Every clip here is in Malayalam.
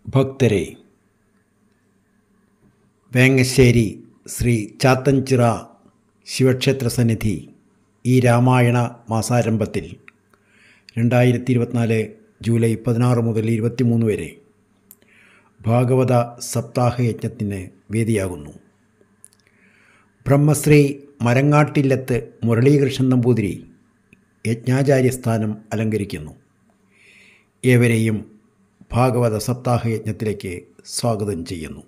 ഭക്തരെ വേങ്ങശ്ശേരി ശ്രീ ചാത്തൻചിറ ശിവക്ഷേത്ര സന്നിധി ഈ രാമായണ മാസാരംഭത്തിൽ രണ്ടായിരത്തി ഇരുപത്തിനാല് ജൂലൈ പതിനാറ് മുതൽ ഇരുപത്തിമൂന്ന് വരെ ഭാഗവത സപ്താഹ യജ്ഞത്തിന് വേദിയാകുന്നു ബ്രഹ്മശ്രീ മരങ്ങാട്ടില്ലത്ത് മുരളീകൃഷ്ണൻ നമ്പൂതിരി യജ്ഞാചാര്യസ്ഥാനം അലങ്കരിക്കുന്നു ഏവരെയും ഭാഗവത സപ്താഹ യജ്ഞത്തിലേക്ക് സ്വാഗതം ചെയ്യുന്നു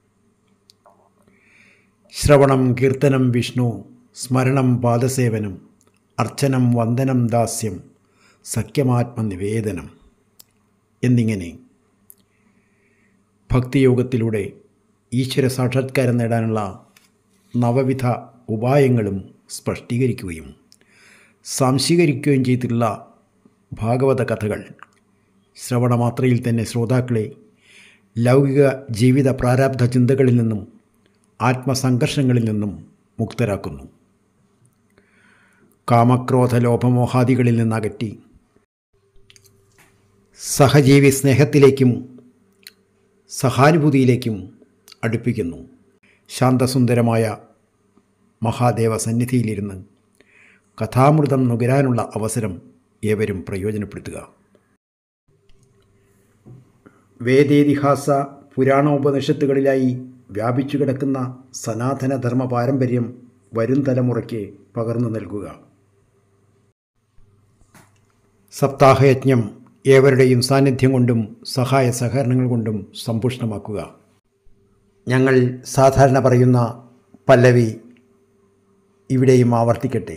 ശ്രവണം കീർത്തനം വിഷ്ണു സ്മരണം പാദസേവനം അർച്ചനം വന്ദനം ദാസ്യം സഖ്യമാത്മനിവേദനം എന്നിങ്ങനെ ഭക്തിയോഗത്തിലൂടെ ഈശ്വര സാക്ഷാത്കാരം നേടാനുള്ള നവവിധ ഉപായങ്ങളും സ്പഷ്ടീകരിക്കുകയും സാംശീകരിക്കുകയും ചെയ്തിട്ടുള്ള ഭാഗവത കഥകൾ ശ്രവണമാത്രയിൽ തന്നെ ശ്രോതാക്കളെ ലൗകിക ജീവിത പ്രാരാബ്ധ ചിന്തകളിൽ നിന്നും ആത്മസംഘർഷങ്ങളിൽ നിന്നും മുക്തരാക്കുന്നു കാമക്രോധ ലോഭമോഹാദികളിൽ നിന്നകറ്റി സഹജീവി സ്നേഹത്തിലേക്കും സഹാനുഭൂതിയിലേക്കും അടുപ്പിക്കുന്നു ശാന്തസുന്ദരമായ മഹാദേവ സന്നിധിയിലിരുന്ന് കഥാമൃതം നുകരാനുള്ള അവസരം ഏവരും പ്രയോജനപ്പെടുത്തുക വേദേതിഹാസ പുരാണോപനിഷത്തുകളിലായി വ്യാപിച്ചു കിടക്കുന്ന സനാതനധർമ്മ പാരമ്പര്യം വരും തലമുറയ്ക്ക് പകർന്നു നൽകുക സപ്താഹയജ്ഞം ഏവരുടെയും സാന്നിധ്യം കൊണ്ടും സഹായ സഹകരണങ്ങൾ കൊണ്ടും സമ്പുഷ്ടമാക്കുക ഞങ്ങൾ സാധാരണ പറയുന്ന പല്ലവി ഇവിടെയും ആവർത്തിക്കട്ടെ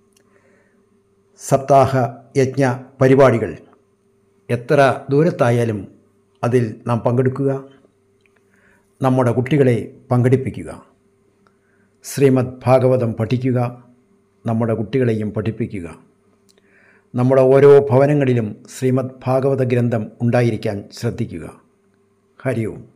സപ്താഹ യജ്ഞ പരിപാടികൾ എത്ര ദൂരത്തായാലും അതിൽ നാം പങ്കെടുക്കുക നമ്മുടെ കുട്ടികളെ പങ്കെടുപ്പിക്കുക ശ്രീമദ് ഭാഗവതം പഠിക്കുക നമ്മുടെ കുട്ടികളെയും പഠിപ്പിക്കുക നമ്മുടെ ഓരോ ഭവനങ്ങളിലും ശ്രീമദ് ഭാഗവത ഗ്രന്ഥം ഉണ്ടായിരിക്കാൻ ശ്രദ്ധിക്കുക ഹരി ഓം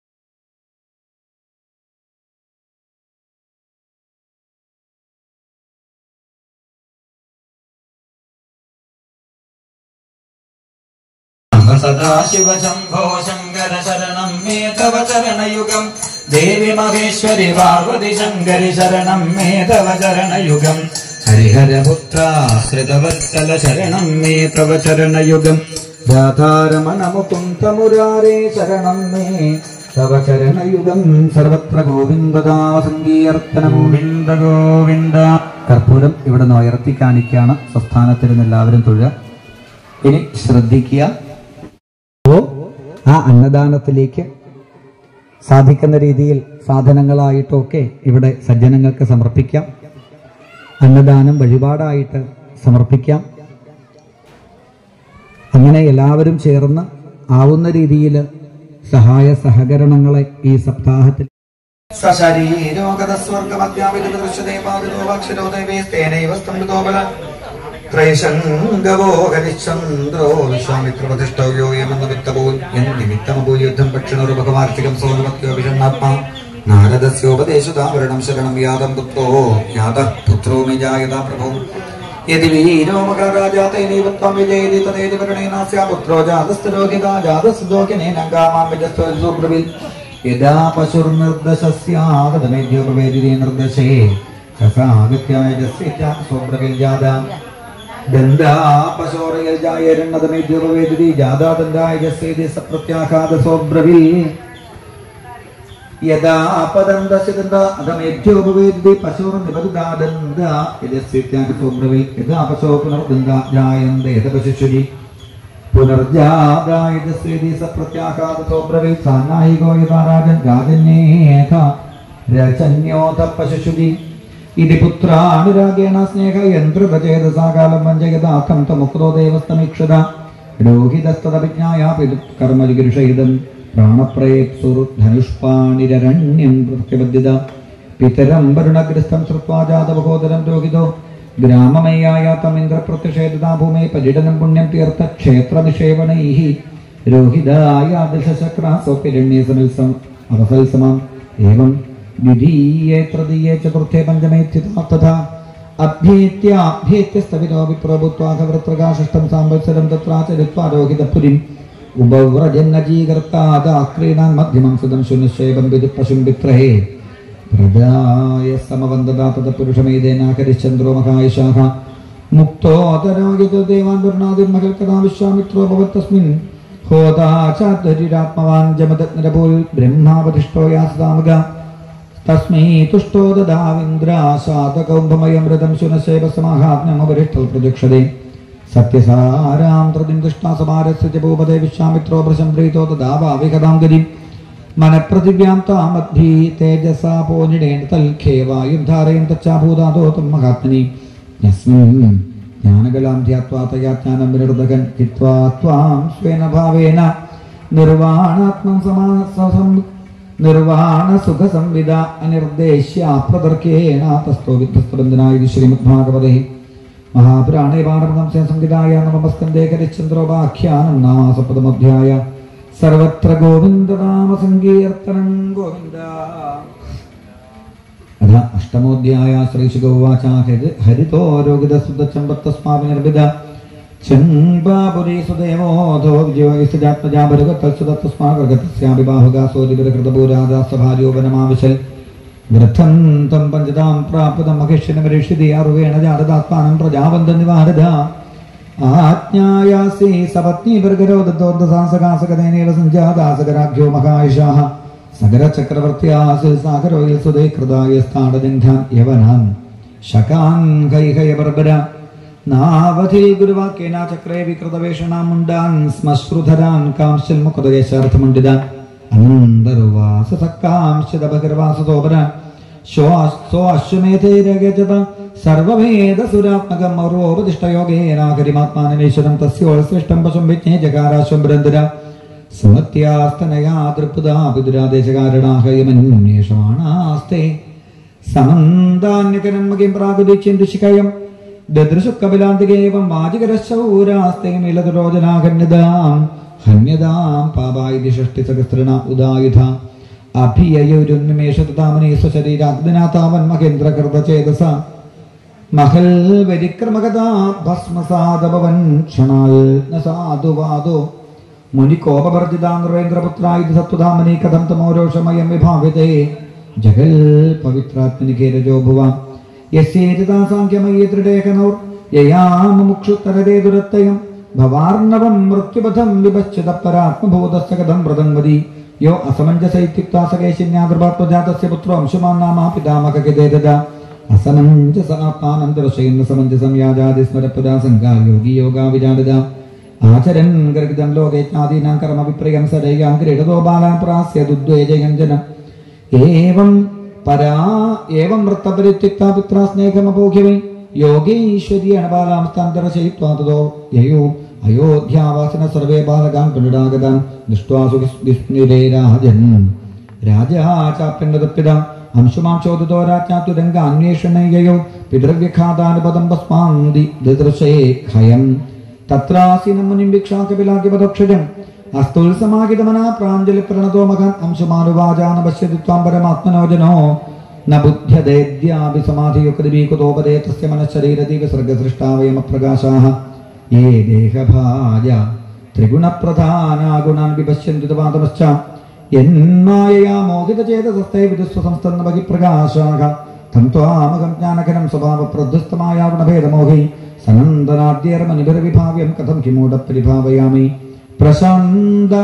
सदाशिवशम्भो शङ्कर शरणम् मे तव चरणयुगम् देवि महेश्वरि पार्वति शङ्करि शरणम् मे तव चरणयुगम् हरिहरपुत्राश्रितवत्सल शरणम् मे तव चरणयुगम् जातारमणमुकुन्तमुरारे शरणम् मे तव चरणयुगम् सर्वत्र ഗോവിന്ദദാ സങ്കീർത്തനം ഗോവിന്ദ ഗോവിന്ദ കർപ്പൂരം ഇവിടെ നിന്ന് ഉയർത്തി കാണിക്കാണ് സംസ്ഥാനത്തിരുന്ന് എല്ലാവരും തൊഴുക ഇനി ശ്രദ്ധിക്കുക അപ്പോ ആ അന്നദാനത്തിലേക്ക് സാധിക്കുന്ന രീതിയിൽ സാധനങ്ങളായിട്ടൊക്കെ ഇവിടെ സജ്ജനങ്ങൾക്ക് സമർപ്പിക്കാം അന്നദാനം വഴിപാടായിട്ട് സമർപ്പിക്കാം അങ്ങനെ എല്ലാവരും ചേർന്ന് ആവുന്ന രീതിയിൽ സഹായ സഹകരണങ്ങളെ ഈ സപ്താഹത്തിൽ ത്രൈശങ്കവോ ഹരിശ്ചന്ദ്രോ വിശ്വാമിത്രപ്രതിഷ്ഠയോ യമെന്ന് വിത്തപോൽ എന്നിമിത്തമപോ യുദ്ധം ഭക്ഷണോപകമാർത്തികം സോമത്യോ വിഷണ്ണാത്മാ നാരദസ്യോപദേശതാവരണം ശരണം യാതം പുത്രോ യാത പുത്രോ നിജായത പ്രഭോ യതി വീരോ മകരാജാതൈനൈവ ത്വം വിജയതി തദേതി വരണേനാസ്യാ പുത്രോ ജാതസ്ഥരോഹിതാ ജാതസുദോകിനേനങ്കാമാം വിജസ്തോ ബ്രവിൽ യഥാ പശുർനിർദശസ്യാതമേദ്യോപവേദിതേ നിർദശേ സസാഗത്യായ ജസ്യ സോബ്രവിൽ ജാതാ ദന്താപശോറയൽ ജായരണ്ണതമേദ്യോപവേദിതി ജാതാ ദന്തായ ജസ്യേതി സപ്രത്യാഘാതസോബ്രവിൽ യഥാ പദന്തശിദന്ത അധമേഭ്യോപവേദിതി പശുർ നിബദാദന്ത യജസ്യത്യാഘസോബ്രവിൽ യഥാ പശോ പുനർദന്ത ജായന്ത യഥ പശുശ്വരി പുനർജാതായ ജസ്യേതി സപ്രത്യാഘാതസോബ്രവിൽ സാനായികോ യഥാ രാജൻ രാജന്യേഥ രചന്യോഥ പശുശ്വരി ഇതി പുത്രാനുരാഗേണ സ്നേഹ യന്ത്രപചേതസാകാലം വഞ്ചയതാഖം തമുക്തോ ദേവസ്തമീക്ഷത രോഹിതസ്തദഭിജ്ഞായ കർമ്മലിഗിരുഷയിതം പ്രാണപ്രയേപ്സുർധനുഷ്പാണിരരണ്യം പ്രത്യബദ്ധിത പിതരം വരുണഗ്രസ്തം ശ്രുത്വാ ജാതവഹോദരം രോഹിതോ ഗ്രാമമയ്യായ തമിന്ദ്രപ്രത്യഷേധതാ ഭൂമേ പര്യടനം പുണ്യം തീർത്ഥ ക്ഷേത്രനിഷേവണൈः രോഹിതായ ദശചക്രാസോപിരണ്യേ സമൽസം അവസൽസമാം ഏവം द्वितीये तृतीये चतुर्थे पञ्चमे स्थिता तथा अभ्येत्याभ्येत्य स्थविरो विप्रो भूत्वा खवृत्रकाशिष्टं साम्वत्सरं तत्राचरित्वा रोहितपुरीं ഉപവ്രജന്നജീകർത്താദാക്രീണാൻ മധ്യമം സുതം ശുനിശ്ചേപം വിദുപ്പശും വിത്രഹേ പ്രദായ സമവന്ദദാതത പുരുഷമേതേനാകരിശ്ചന്ദ്രോ മഹായശാഖ മുക്തോതരാഗിത ദേവാൻ വർണ്ണാതിർമകൾ കഥാ വിശ്വാമിത്രോ ഭവത്തസ്മിൻ ഹോതാചാധരിരാത്മവാൻ ജമദഗ്നരപോൽ ബ്രഹ്മാവതിഷ്ഠോ യാസതാമക തസ്മൈ തുഷ്ടോ ദദാവിന്ദ്രാശാതകൗംഭമയമൃതം ശുനശേവ സമാഹാത്മ്യമവരിഷ്ടൽ പ്രചക്ഷതേ സത്യസാരാം ത്രതിം ദുഷ്ടാസമാരസ്യ ച ഭൂപതേ വിശ്വാമിത്രോ പ്രശംപ്രീതോ ദദാവാവികതാം ഗതിം മനഃപൃഥിവ്യാം താമദ്ധി തേജസാ പോനിടേൻ തൽഖേവായും ധാരയും തച്ചാഭൂതാതോ തം മഹാത്മനി യസ്മിൻ ജ്ഞാനകലാം ധ്യാത്വാ തയാ ജ്ഞാനം വിനിർദകൻ ഹിത്വാ ത്വാം സ്വേന ഭാവേന നിർവാണാത്മം സമാ സം നിർവാണ സുഖ സംവിധ അനിർദ്ദേശ്യ പ്രതർക്കേണ തസ്തോ വിധ്വസ്തബന്ധനായ ശ്രീമദ് ഭാഗവതേ മഹാപുരാണേ പാഠപദം സംഹിതായ നമസ്കന്ധേ കരിചന്ദ്രോപാഖ്യാനം നാമാസപദമധ്യായ സർവത്ര ഗോവിന്ദനാമ സങ്കീർത്തനം ഗോവിന്ദ അഥ അഷ്ടമോധ്യായ ശ്രീശുഗോവാച ഹരിതോ രോഗിതസുതച്ചമ്പത്തസ്മാവി നിർഭിത ചമ്പാപുരീ സുദേവോധോ വിജയസ്തജാത്മജാപരുഗത്തസ്മാകർഗതസ്യാപി ബാഹുകാസോദിപരകൃതപൂരാദാസഭാര്യോപനമാവിശൽ വൃദ്ധം തം പഞ്ചതാം പ്രാപ്തം മഹിഷ്യനമരീക്ഷിതി അറുവേണ ജാതദാത്മാനം പ്രജാവന്ത നിവാരത ആജ്ഞായാസി സപത്നി ബർഗരോദോദ്ദസാസകാസകതേനേവ സഞ്ജാതാസകരാഖ്യോ മഹായുഷാഹ സകര ചക്രവർത്തിയാസ് സാഗരോയിൽ സുതേ കൃതായ സ്ഥാടജംഘാൻ യവനാൻ ശകാൻ കൈഹയ ബർബര നാവധി ഗുരുവാക്യേന ചക്രേ വികൃതവേഷണാം മുണ്ടാൻ ശ്മശ്രുധരാൻ കാംശൽ മുഖതയേശാർത്ഥമണ്ഡിതാൻ അനന്തരുവാസ സക്കാംശതപകർവാസതോപര സോ അശ്വമേധേരഗജത സർവഭേദസുരാത്മകം ഔരോപതിഷ്ഠയോഗേനാകരിമാത്മാനമീശ്വരം തസ്യോൾസൃഷ്ടം പശും വിജ്ഞേ ജകാരാശ്വം ബൃന്ദര സുമത്യാസ്തനയാ തൃപ്താ പിതുരാദേശകാരണാഹയമന്വേഷമാണാസ്തേ സമന്താന്യകരന്മകിം പ്രാഗുദിച്ഛിന്തുശിഖയം ദദൃശുക്കപിലാന്തികേവം വാചികരശൗരാസ്തേ മിലതുരോജനാഹന്യതാം ഹന്യതാം പാപായി ഷഷ്ടി സഹസ്രണ ഉദായുധ അഭിയയുരുന്മേഷതാമനീ സ്വശരീരാഗ്നാതാവൻ മഹേന്ദ്രകൃതചേതസ മഹൽ വരിക്രമകഥാ ഭസ്മസാദഭവൻ ക്ഷണാൽ ന സാധുവാദോ മുനികോപവർജിതാ നൃവേന്ദ്രപുത്രായുധ സത്വധാമനി കഥം തമോരോഷമയം വിഭാവിതേ ജഗൽ പവിത്രാത്മനികേരജോ ഭുവാം യസ്യേരിതാ സാഖ്യമയേ ദൃഢേകനോർ യയാമുക്ഷുത്തരതേ ദുരത്തയം ഭവാർണവം മൃത്യുപഥം വിപശ്ചിത പരാത്മഭൂതസ്യ കഥം വ്രതംവതി യോ അസമഞ്ജസൈത്യുക്താസകേശിന്യാദൃഭാത്മജാതസ്യ പുത്രോ അംശുമാൻ നാമ പിതാമകകിതേതജ അസമഞ്ജസാത്മാനന്തരശയെന്ന സമഞ്ജസം യാജാതി സ്മരപ്പുരാ സംഘാ യോഗി യോഗാ വിജാടിത ആചരൻ ഗർഗിതം ലോകേജ്ഞാദീനാം കർമ്മ വിപ്രിയം സരയാം ക്രീഡതോ ബാലാൻ പ്രാസ്യദുദ്വേജയഞ്ജനം ഏവം പരാ ഏവം വൃത്തപരിത്യുക്ത പുത്ര സ്നേഹമപോഖ്യവൈ യോഗേശ്വര്യേണ ബാലാം സ്ഥാന്തരശയിത്വാ തതോ യയോ അയോധ്യാവാസന സർവേ ബാലകാൻ പുനരാഗതാൻ ദൃഷ്ട്വാസു വിസ്മിരേ രാജൻ രാജാ ചാപ്യന്നതപ്പിത അംശുമാം ചോദിതോ രാജ്ഞാതുരംഗ അന്വേഷണയോ പിതൃവ്യഘാതാനുപദം ഭസ്മാന്തി ദൃശേ ഖയം തത്രാസീനം മുനിം ഭിക്ഷാകപിലാകിപദക്ഷരം അസ്തുത്സമാഹിതമനാ പ്രാഞ്ജലി പ്രണതോ മകൻ അംശുമാനുവാചാന പശ്യതി ത്വാം പരമാത്മനോജനോ ന ബുദ്ധ്യദേദ്യാപി സമാധിയുക്തീകുതോപദേ തസ്യ മനഃശരീരതീവ സർഗസൃഷ്ടാവയമപ്രകാശാः ये देहभाज त्रिगुणप्रधानागुणान् विपश्यन्ति तवातमश्च यन्मायया मोहितचेतसस्ते विदुस्वसंस्तन्न बहिप्रकाशाः तं त्वामगं ज्ञानघनं स्वभावप्रधुस्तमायागुणभेदमोहै सनन्दनाद्यर्मनिभिर्विभाव्यं कथं किमूढपरिभावयामि प्रशान्त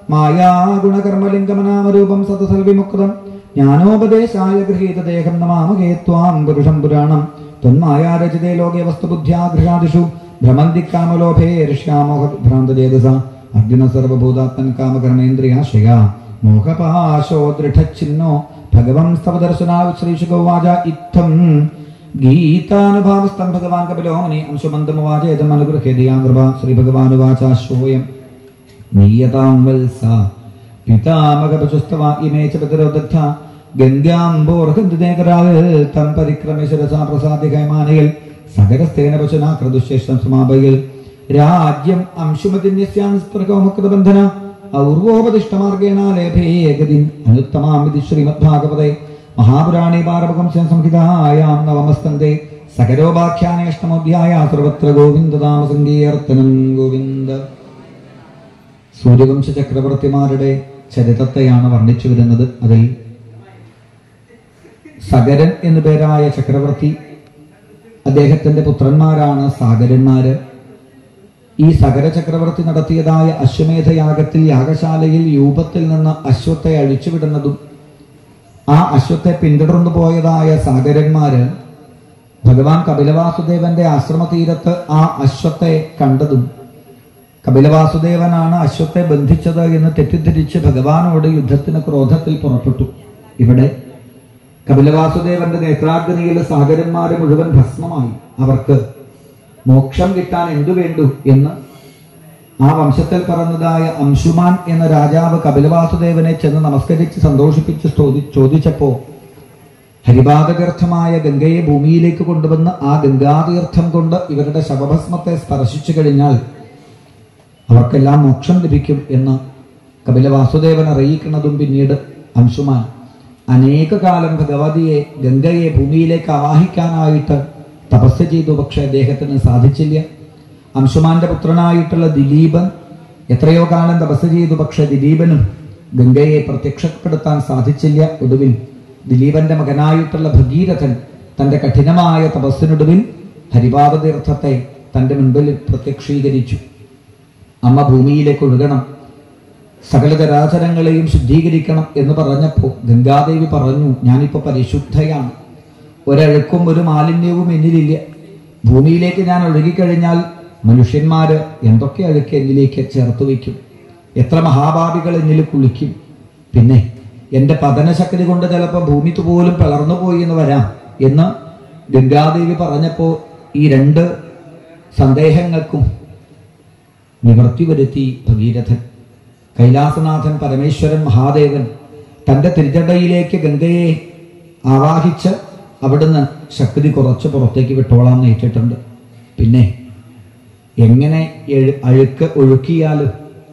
मायागुणकर्मलिङ्गमनामरूपं सतसल्विमुक्तम् ज्ञानोपदेशाय गृहीतदेहं नमामहे त्वां पुरुषं पुराणं त्वन्मायारचिते लोके वस्तुबुद्ध्या गृहादिषु भ्रमन्ति कामलोभे ऋष्यामोहभ्रान्तचेतस अर्जुन सर्वभूतात्मन् कामकर्मेन्द्रियाश्रया मोहपाशो दृढच्छिन्नो भगवं स्तव दर्शनाव श्रीशुगोवाच इत्थं गीतानुभावस्तं भगवान् कपिलो मुनि अंशुमन्तमुवाचेदम् अनुगृह्यधिया नृप श्रीभगवानुवाच शोऽयं नीयतां वल्स पितामगपशुस्तवा इमे च पितरोदग्ध ഗംഗാംബോർഹന്തിനേകരാൽ തം പരിക്രമേ ശിരസാ പ്രസാദികമാനയിൽ സകരസ്ഥേന പശുനാകൃതുശേഷം സമാപയിൽ രാജ്യം അംശുമതിന്യസ്യാൻ സ്പൃഹോമുക്തബന്ധന ഔർവോപദിഷ്ടമാർഗേണ ലേഭേ ഗതിം അനുത്തമാമിതി ശ്രീമദ്ഭാഗവതേ മഹാപുരാണേ പാരപകം സംഹിതായാം നവമസ്കന്ധേ സകരോപാഖ്യാനേഷ്ടമോധ്യായ സർവത്ര ഗോവിന്ദനാമ സങ്കീർത്തനം ഗോവിന്ദ സൂര്യവംശ ചക്രവർത്തിമാരുടെ ചരിത്രത്തെയാണ് വർണ്ണിച്ചു വരുന്നത് അതിൽ സഗരൻ എന്നു പേരായ ചക്രവർത്തി അദ്ദേഹത്തിന്റെ പുത്രന്മാരാണ് സാഗരന്മാര് ഈ സഗര ചക്രവർത്തി നടത്തിയതായ അശ്വമേധയാഗത്തിൽ യാഗശാലയിൽ യൂപത്തിൽ നിന്ന് അശ്വത്തെ അഴിച്ചുവിടുന്നതും ആ അശ്വത്തെ പിന്തുടർന്നു പോയതായ സാഗരന്മാര് ഭഗവാൻ കപിലവാസുദേവന്റെ ആശ്രമതീരത്ത് ആ അശ്വത്തെ കണ്ടതും കപിലവാസുദേവനാണ് അശ്വത്തെ ബന്ധിച്ചത് എന്ന് തെറ്റിദ്ധരിച്ച് ഭഗവാനോട് യുദ്ധത്തിന് ക്രോധത്തിൽ പുറപ്പെട്ടു ഇവിടെ കപിലവാസുദേവന്റെ നേത്രാഗ്നിയിൽ സാഗരന്മാര് മുഴുവൻ ഭസ്മമായി അവർക്ക് മോക്ഷം കിട്ടാൻ എന്തു വേണ്ടു എന്ന് ആ വംശത്തിൽ പറഞ്ഞതായ അംശുമാൻ എന്ന രാജാവ് കപിലവാസുദേവനെ ചെന്ന് നമസ്കരിച്ച് സന്തോഷിപ്പിച്ച് ചോദി- ചോദിച്ചപ്പോ ഹരിപാദതീർത്ഥമായ ഗംഗയെ ഭൂമിയിലേക്ക് കൊണ്ടുവന്ന് ആ ഗംഗാതീർത്ഥം കൊണ്ട് ഇവരുടെ ശവഭസ്മത്തെ സ്പർശിച്ചു കഴിഞ്ഞാൽ അവർക്കെല്ലാം മോക്ഷം ലഭിക്കും എന്ന് കപിലവാസുദേവൻ അറിയിക്കുന്നതും പിന്നീട് അംശുമാൻ അനേക കാലം ഭഗവതിയെ ഗംഗയെ ഭൂമിയിലേക്ക് ആവാഹിക്കാനായിട്ട് തപസ് ചെയ്തു പക്ഷെ അദ്ദേഹത്തിന് സാധിച്ചില്ല അംശുമാന്റെ പുത്രനായിട്ടുള്ള ദിലീപൻ എത്രയോ കാലം തപസ് ചെയ്തു പക്ഷെ ദിലീപനും ഗംഗയെ പ്രത്യക്ഷപ്പെടുത്താൻ സാധിച്ചില്ല ഒടുവിൽ ദിലീപന്റെ മകനായിട്ടുള്ള ഭഗീരഥൻ തന്റെ കഠിനമായ തപസ്സിനൊടുവിൽ ഹരിപാദതീർത്ഥത്തെ തന്റെ മുൻപിൽ പ്രത്യക്ഷീകരിച്ചു അമ്മ ഭൂമിയിലേക്ക് ഒഴുകണം സകല ചരാചരങ്ങളെയും ശുദ്ധീകരിക്കണം എന്ന് പറഞ്ഞപ്പോൾ ഗംഗാദേവി പറഞ്ഞു ഞാനിപ്പോ പരിശുദ്ധയാണ് ഒരഴുക്കും ഒരു മാലിന്യവും എന്നിലില്ല ഭൂമിയിലേക്ക് ഞാൻ ഒഴുകിക്കഴിഞ്ഞാൽ മനുഷ്യന്മാര് എന്തൊക്കെ അഴുക്ക് എന്നിലേക്ക് ചേർത്ത് വയ്ക്കും എത്ര മഹാഭാവികൾ എന്നിൽ കുളിക്കും പിന്നെ എന്റെ പതനശക്തി കൊണ്ട് ചിലപ്പോൾ ഭൂമി പോലും പിളർന്നു പോയി എന്ന് വരാം എന്ന് ഗംഗാദേവി പറഞ്ഞപ്പോ ഈ രണ്ട് സന്ദേഹങ്ങൾക്കും നിവർത്തി വരുത്തി ഭഗീരഥൻ കൈലാസനാഥൻ പരമേശ്വരൻ മഹാദേവൻ തന്റെ തിരുജടയിലേക്ക് ഗംഗയെ ആവാഹിച്ച് അവിടുന്ന് ശക്തി കുറച്ച് പുറത്തേക്ക് വിട്ടോളാം നേറ്റിട്ടുണ്ട് പിന്നെ എങ്ങനെ എഴു- അഴുക്ക് ഒഴുക്കിയാലും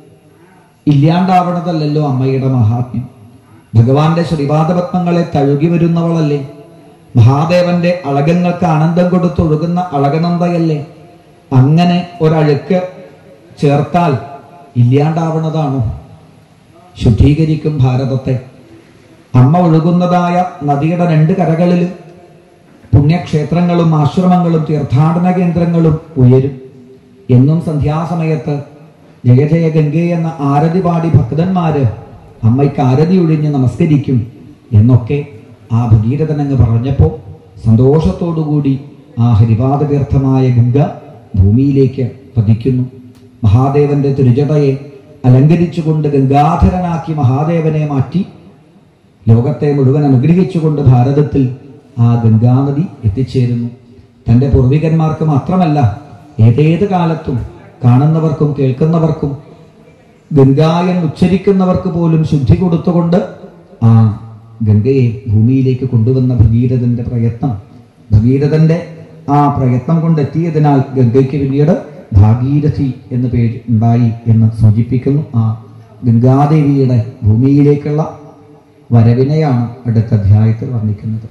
ഇല്ലാണ്ടാവണതല്ലല്ലോ അമ്മയുടെ മഹാത്മ്യം ഭഗവാന്റെ ശ്രീപാദപത്മങ്ങളെ തഴുകി വരുന്നവളല്ലേ മഹാദേവന്റെ അളകങ്ങൾക്ക് ആനന്ദം കൊടുത്തൊഴുകുന്ന അളകനന്ദയല്ലേ അങ്ങനെ ഒരഴുക്ക് ചേർത്താൽ ഇല്ലാണ്ടാവണതാണോ ശുദ്ധീകരിക്കും ഭാരതത്തെ അമ്മ ഒഴുകുന്നതായ നദിയുടെ രണ്ട് കരകളിൽ പുണ്യക്ഷേത്രങ്ങളും ആശ്രമങ്ങളും തീർത്ഥാടന കേന്ദ്രങ്ങളും ഉയരും എന്നും സന്ധ്യാസമയത്ത് ജയ ജയ ഗംഗേ എന്ന ആരതി പാടി ഭക്തന്മാര് അമ്മയ്ക്ക് ആരതി ഒഴിഞ്ഞ് നമസ്കരിക്കും എന്നൊക്കെ ആ ഭഗീരഥനങ്ങ് പറഞ്ഞപ്പോൾ സന്തോഷത്തോടുകൂടി ആ ഹരിപാദതീർത്ഥമായ ഗംഗ ഭൂമിയിലേക്ക് പതിക്കുന്നു മഹാദേവന്റെ തിരുജടയെ അലങ്കരിച്ചുകൊണ്ട് ഗംഗാധരനാക്കി മഹാദേവനെ മാറ്റി ലോകത്തെ മുഴുവൻ അനുഗ്രഹിച്ചുകൊണ്ട് ഭാരതത്തിൽ ആ ഗംഗാനദി എത്തിച്ചേരുന്നു തന്റെ പൂർവികന്മാർക്ക് മാത്രമല്ല ഏതേത് കാലത്തും കാണുന്നവർക്കും കേൾക്കുന്നവർക്കും ഗംഗായൻ ഉച്ചരിക്കുന്നവർക്ക് പോലും ശുദ്ധി കൊടുത്തുകൊണ്ട് ആ ഗംഗയെ ഭൂമിയിലേക്ക് കൊണ്ടുവന്ന ഭഗീരഥന്റെ പ്രയത്നം ഭഗീരഥന്റെ ആ പ്രയത്നം കൊണ്ടെത്തിയതിനാൽ ഗംഗയ്ക്ക് പിന്നീട് ഭാഗീരഥി എന്ന പേര് ഉണ്ടായി എന്ന് സൂചിപ്പിക്കുന്നു ആ ഗംഗാദേവിയുടെ ഭൂമിയിലേക്കുള്ള വരവിനെയാണ് അടുത്ത അധ്യായത്തിൽ വർണ്ണിക്കുന്നത്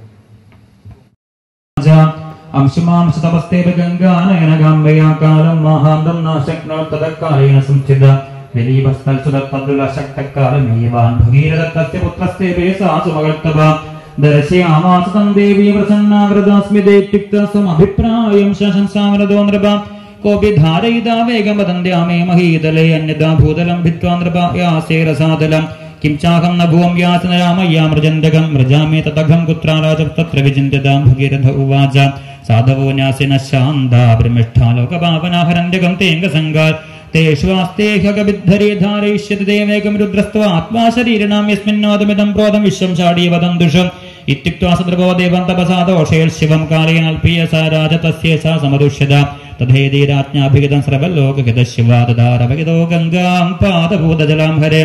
अंशुमांशतपस्तेव गङ्गानयनगाम्बया कालं महान्तं न शक्नोत्तदकालेन संस्थित विलीपस्थलसुदत्तदुलशक्तकालमेवान् भगीरदत्तस्य पुत्रस्ते वेसा सुमगर्तव दर्शयामास तं देवी प्रसन्नावृतास्मिदेत्युक्तस्वमभिप्रायं शशंसामरदो नृप कोऽपि धारयिता वेगमदन्त्या मे महीतले अन्यथा भूतलं भित्त्वा नृपायासे रसातलम् किं चाहं न भुवं यासनयामय्या मृजन्तकं मृजामि तदघं कुत्रा राजस्तत्र विचिन्त्यतां भगीरथ उवाच साधवो न्यासिनः शान्ता ब्रह्मिष्ठा लोकपावनाहरण्यकं तेऽङ्गसङ्गात् तेषु आस्ते ह्यगविद्धरे धारयिष्यति देवेकं रुद्रस्त्व आत्मा शरीरिणां यस्मिन्नादमिदं प्रोदं विश्वं शाडीवदं दुषम् इत्युक्त्वा सदृभो देवं तपसा दोषैर्शिवं कालेनाल्पीय सा राज तस्य सा समदुष्यत तथेदीराज्ञाभिगतं स्रवल्लोकगतः शिवा ददारवगितो गङ्गां पादभूतजलां हरे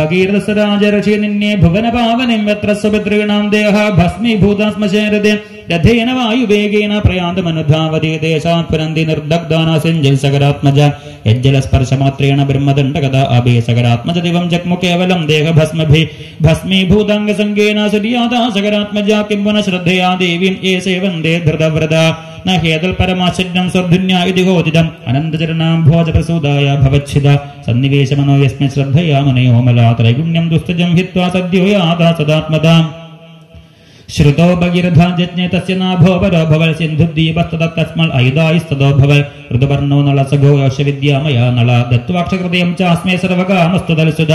भगीरथसराजरचि निन्ये भुवन पावनिं यत्र सुपितॄणां देह भस्मीभूता श्मशेरते രഥേന വായുവേഗേന പ്രയാന്തമനുധാവതി ദേശാത് പുരന്തി നിർദഗ്ധാനാസിഞ്ചൽ സകരാത്മജ യജ്ജലസ്പർശമാത്രേണ ബ്രഹ്മദണ്ഡകഥ അഭേ സകരാത്മജ ദിവം ജഗ്മു കേവലം ദേഹഭസ്മഭി ഭസ്മീഭൂതാംഗസംഗേന സുര്യാദാ സകരാത്മജ കിം പുനഃ ശ്രദ്ധയാ ദേവീം ഏ സേവന്തേ ധൃതവ്രത ന ഹേതൽ പരമാശജ്ഞം സ്വർധുന്യ ഇതി ഗോചിതം അനന്തചരണാം ഭോജപ്രസൂതായ ഭവച്ഛിത സന്നിവേശമനോ യസ്മി ശ്രദ്ധയാ മനയോമലാ ത്രൈഗുണ്യം ദുസ്തജം ഹിത്വാ സദ്യോ യാതാ സദാത്മതാം ശ്രുതോ ഭഗീരഥാജജ്ഞേ തസ്യ നാഭോ പരോ ഭവൽ സിന്ധുദ്ദീപസ്തത തസ്മൽ ഐതായിസ്തതോ ഭവൽ ഋതുവർണോ നള സഖോ യോഷവിദ്യാമയാ നള ദത്വാക്ഷകൃതയം ചാസ്മേ സർവകാമസ്തുതൽസുത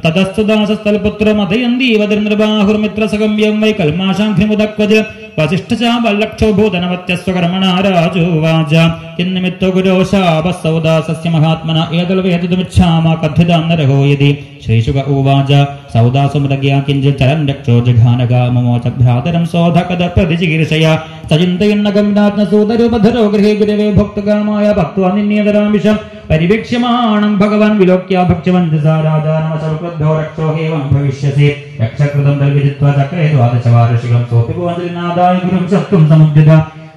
തതസ്തുദാസസ്ഥലപുത്രമതയന്തീവതിർനൃബാഹുർമിത്രസകം യം വൈ കൽമാശാഘ്രിമുദക്വജ് വസിഷ്ഠചാബല്ലക്ഷോഭൂതനവത്യസ്വകർമ്മണ രാജോവാച കിന്നിമിത്തോ ഗുരോ ശാപസൗദാസസ്യ മഹാത്മന ഏതൽവേദമിച്ഛാമ കഥിതാം നരഹോ യതി ശ്രീശുക ഉവാച സൗദാസുമൃഗ്യാ കിഞ്ചിൽ ചരം രക്ഷോ ജഘാനകാമമോച ഭ്രാതരം സോധകത പ്രതിചികിത്സയ സചിന്തയന്നകം രാജ്ഞസൂതരൂപധരോ ഗൃഹേ ഗുരവേ ഭക്തകാമായ ഭക്ത്വാ നിന്നേതരാമിഷം പരിവീക്ഷ്യമാണം ഭഗവാൻ വിലോക്യ ഭക്ഷ്യവന്തസാ രാജാനമസർക്രുദ്ധോ രക്ഷോ ഹേവം ഭവിഷ്യസി രക്ഷകൃതം തൽവിദിത്വ ചക്രേ ദ്വാദശവാർഷികം സോപി ഭുവനനാദായ ഗുരും ശക്തും സമുദ്രിത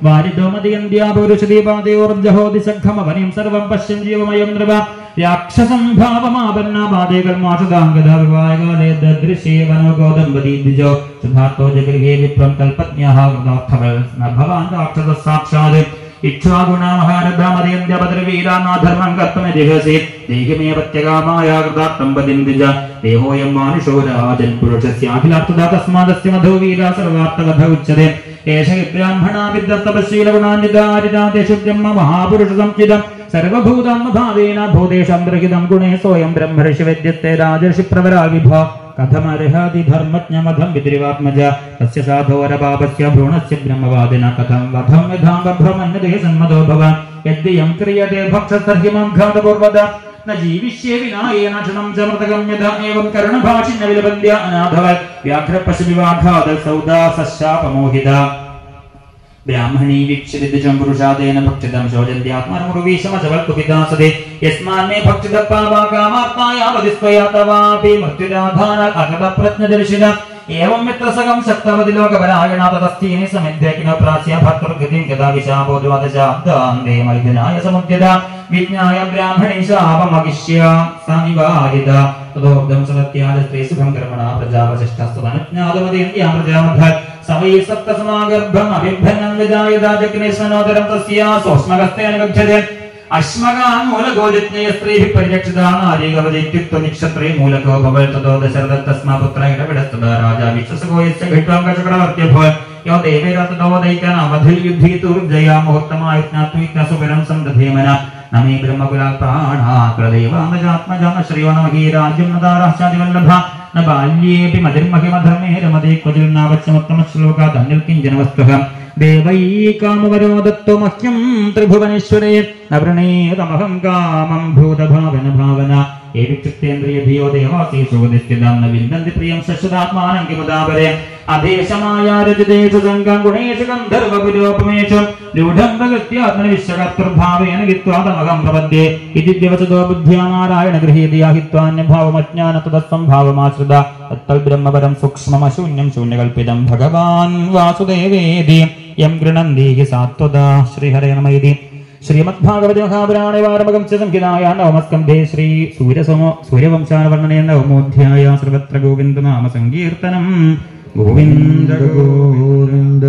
വാരിദോമതിയന്ത്യാപൗരുഷദീപാദയോർജഹോദിസഖമവനിം സർവം പശ്യം ജീവമയം നൃപ രാക്ഷസം ഭാവമാപന്നാപാദേകൽമാഷദാംഗദാവിവായകാലേ ദദൃശേവനോ ഗോദമ്പതി ദ്വിജോ ശുഭാർത്തോ ജഗൃഹേ വിപ്രം കൽപജ്ഞഃ വൃതാർത്ഥവൽ ന ഭവാൻ രാക്ഷസ സാക്ഷാത് ഇക്ഷ്വാഗുണ മഹാരഥാമതയന്ത്യപദ്രവീരാനാധർമ്മം കർത്തമരിഹസി ദേഹിമേ പ്രത്യകാമായ കൃതാർത്ഥം പതിം ദ്വിജ ദേഹോയം മാനുഷോ രാജൻ പുരുഷസ്യാഖിലാർത്ഥത തസ്മാദസ്യ മധോ വീര സർവാർത്ഥകഥ ഉച്ചതേ ഏഷ ബ്രാഹ്മണാ വിദ്യസ്തപശീലഗുണാന്യതാരിതാദേശു ബ്രഹ്മ മഹാപുരുഷ സംചിതം സർവഭൂതാത്മഭാവേന ഭൂതേഷം ഗ്രഹിതം ഗുണേ സ്വയം ബ്രഹ്മർഷി വിദ്യത്തെ രാജർഷി പ്രവരാ വിഭ കഥമർഹതി ധർമ്മജ്ഞമധം പിതൃവാത്മജ തസ്യ സാധോരപാപസ്യ ഭ്രൂണസ്യ ബ്രഹ്മവാദിന കഥം വധം യഥാം ബഭ്രമന്യതേ സന്മതോ ഭവാൻ യദ്യം ക്രിയത്തെ ഭക്ഷസർഹിമം ഘാതപൂർവത ന ജീവിഷ്യേ വിനായേന ക്ഷണം ച മൃതകം യഥാ ഏവം കരുണഭാഷിന്ന വിലപന്ത്യ അനാഥവ വ്യാഘ്രപശുവിവാഘാത സൗദാസശാപമോഹിത ബ്രാഹ്മണീ വീക്ഷ്യദിജം പുരുഷാദേന ഭക്ഷിതം ശോചന്ത്യാത്മർമുറുവീശമശവൽക്കുപിതാസതെ യസ്മാന്മേ ഭക്ഷിത പാപാകാമാത്മായാവതിസ്ത്വയാ തവാപി മൃത്യുരാധാന അഗതപ്രജ്ഞദർശിന ഏവം മിത്രസകം ശക്തവതി ലോകപരായണ തതസ്ഥീനി സമിദ്ധേകിന പ്രാസ്യ ഭർത്തൃഗതിം ഗതാ വിശാപോദ്വാദശാബ്ദാന്തേ മൈഥുനായ സമുദ്യത വിജ്ഞായ ബ്രാഹ്മണി ശാപമകിഷ്യ സമിവാരിത തദോർദ്ധം സദത്യാല സ്ത്രീ സുഖം കർമ്മണ പ്രജാവശിഷ്ടസ്തുതനുജ്ഞാതമതീന്ദ്യാ പ്രജാമഭ സമയേ സപ്തസമാഗർഭം അഭിഭന്നം വിജായതാജഗ്നേശ്വനോദരം തസ്യ സോഷ്മകസ്തേന ഗച്ഛതേ അശ്മകാമൂലഗോജജ്ഞയ സ്ത്രീഭിः പരിരക്ഷിതാ നാരീകവതിത്യുക്ത നിക്ഷത്രേ മൂലകോ ഭവൽ തതോ ദശരഥ തസ്മാ പുത്ര ഇടവിടസ്തദാ രാജാ വിശ്വസകോ യസ്യ ഘട്വാം കചകടവർത്യഭവ യോ ദേവേര തതോ ദൈകനാമധിൽ യുദ്ധീതുർജയാ മുഹൂർത്തമായുജ്ഞാത്വിക്നസുപരം സന്തധേമന നമേ ബ്രഹ്മകുലാ പ്രാണാകൃദേവാമജാത്മജാ ശ്രീയോ നമഹീ രാജ്യം നദാരാശ്ചാദിവല്ലഭ ന ബാല്യേപി മതിർമഹിമധർമ്മേ രമതേ ക്വചിർനാവച്ഛമുത്തമശ്ലോകാ ധന്യൽ കിഞ്ചന വസ്തുഃ ദേവൈകാമവരോ ദത്തോ മഹ്യം ത്രിഭുവനേശ്വരേ നവൃണേതമഹം കാമം ഭൂതഭാവന ഭാവന ഏവിക്ഷുത്തേന്ദ്രിയഭിയോ ദേവാസീ സുഗതിസ്ഥിതം ന വിന്ദന്തി പ്രിയം ശശ്വതാത്മാനം കിമുദാപരെ അധേശമായ രജതേഷു സംഘം ഗുണേഷു ഗന്ധർവപുരോപമേഷു രൂഢം പ്രകൃത്യാത്മനിവിശ്വകർത്തൃഭാവേന ഹിത്വാതമകം പ്രപദ്യേ ഇതി ദിവസതോ ബുദ്ധ്യാ നാരായണ ഗൃഹീതയാ ഹിത്വാന്യഭാവമജ്ഞാന തദസ്സംഭാവമാശ്രിത തത്തൽ ബ്രഹ്മപരം സൂക്ഷ്മമശൂന്യം ശൂന്യകൽപ്പിതം ഭഗവാൻ വാസുദേവേതി യം ഗൃണന്തി ഹി സാത്വത ശ്രീഹരേ നമൈതി ശ്രീമദ്ഭാഗവത മഹാപുരാണേ വാരമകം ച സംഹിതായ നവമസ്കന്ധേ ശ്രീ സൂര്യസമോ സൂര്യവംശാനവർണ്ണനേ നവമോധ്യായ സർവത്ര ഗോവിന്ദനാമ സങ്കീർത്തനം ഗോവിന്ദ ഗോവിന്ദ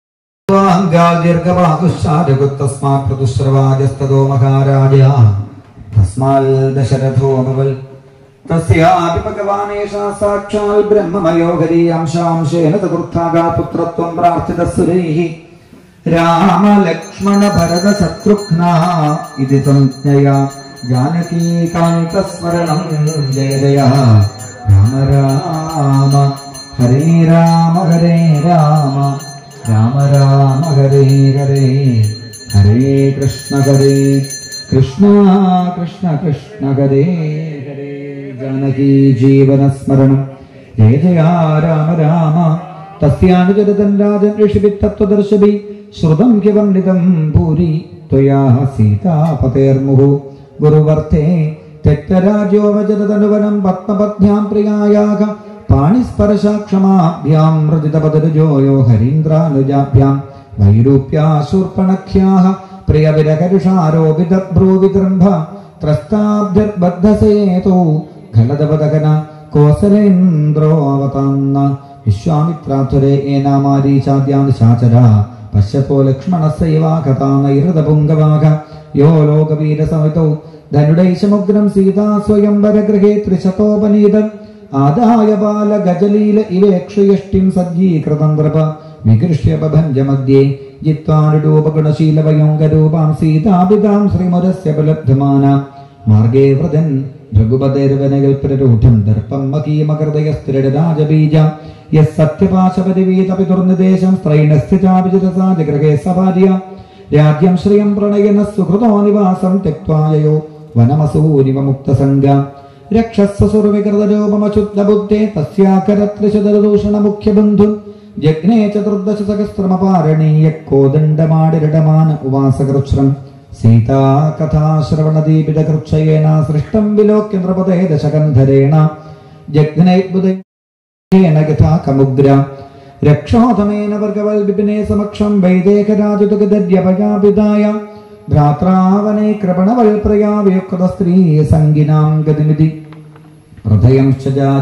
ദീർഘപാകുശാരകുത്തസ്മാത് പ്രതുശ്രവാജസ്തോ മഹാരാജ തസ്മാൽ ദശരഥോ അഭവൽ തസ്യാപി ഭഗവാനേഷാ സാക്ഷാൽ ബ്രഹ്മമയോ ഹരി അംശാംശേന ചതുർത്ഥാകാ പുത്രത്വം പ്രാർത്ഥിതസുരൈः രാമ ലക്ഷ്മണ ഭരത ശത്രുഘ്ന ഇതി സംജ്ഞയാ ജാനകീകാന്തസ്മരണം ജയ ജയ രാമ രാമ ഹരേ രാമ ഹരേ രാമ രാമ രാമ ഹരേ ഹരേ ഹരേ കൃഷ്ണ ഹരേ കൃഷ്ണ കൃഷ്ണ കൃഷ്ണ ഹരേ ഹരേ ജാനകീ ജീവനസ്മരണം ജയ ജയ രാമ രാമ തസ്യാനുചരിതം രാജൻ ഋഷിഭിത്തത്വദർശഭി ശ്രുതം കിവർണിതം ഭൂരി ത്വയാ സീതാപതേർമുഹു ഗുരുവർത്തേ തെക്തരാജോവചരതനുവനം പത്മപത്ന്യാം പ്രിയായാക പാണിസ്പർശാക്ഷമാഭ്യാം മൃദിതപദരുജോയോ ഹരീന്ദ്രാനുജാഭ്യാം വൈരൂപ്യാശൂർപ്പണഖ്യാഹ പ്രിയവിരകരുഷാരോപിതഭ്രൂവിഗൃംഭ ത്രസ്താബ്ധിർബദ്ധസേതോ ഖലദപദകന കോസലേന്ദ്രോ അവതാന്ന വിശ്വാമിത്രാധുരേ ഏനാമാരീചാദ്യാൻ ശാചര പശ്യത്തോ ലക്ഷ്മണസൈവാകതാനൈഹൃതപുങ്കവാക യോ ലോകവീരസമിതൗ ധനുടൈശമുഗ്രം സീതാ സ്വയംവരഗൃഹേ ത്രിശതോപനീതം ആദായ ബാലഗജലീല ഇവേക്ഷയഷ്ടിം സജ്ജീകൃതം നൃപ വികൃഷ്യ ബഭഞ്ജമധ്യേ ജിത്വാനുരൂപഗുണശീലവയോങ്കരൂപാം സീതാപിതാം ശ്രീമുരസ്യ ബലബ്ധമാന മാർഗേ വ്രജൻ ഭൃഗുപതേർവനകൾ പ്രരൂഢം ദർപ്പം മകീമകൃതയസ്ത്രിടരാജബീജ യസ് സത്യപാശപരിവീതപിതുർനിദേശം സ്ത്രൈണസ്ഥിതാഭിജിതസാജഗൃഹേ സഭാര്യ രാജ്യം ശ്രിയം പ്രണയന സുഹൃതോ നിവാസം തെക്വായയോ വനമസൂരിവ മുക്തസംഗ രക്ഷസ്വസുരവികൃതരൂപമശുദ്ധബുദ്ധേ തസ്യാകരത്രിശതദൂഷണ മുഖ്യബന്ധു ജഗ്നേ ചതുർദശ സഹസ്രമപാരണീയ കോദണ്ഡമാടിരടമാന ഉവാസകൃശ്രം സീതാകഥാശ്രവണദീപിതകൃക്ഷയേണ സൃഷ്ടം വിലോക്യ നൃപതേ ദശകന്ധരേണ ജഗ്നൈബുധേന യഥാകമുഗ്ര രക്ഷോധമേന വർഗവൽ വിപിനെ സമക്ഷം വൈദേഹരാജുതഗദ്യപയാപിതായ ഭ്രാത്രാവനെ കൃപണവൽ പ്രയാവിയുക്ത സ്ത്രീ സംഗിനാം ഗതിമിതി ഹൃദയം ചാര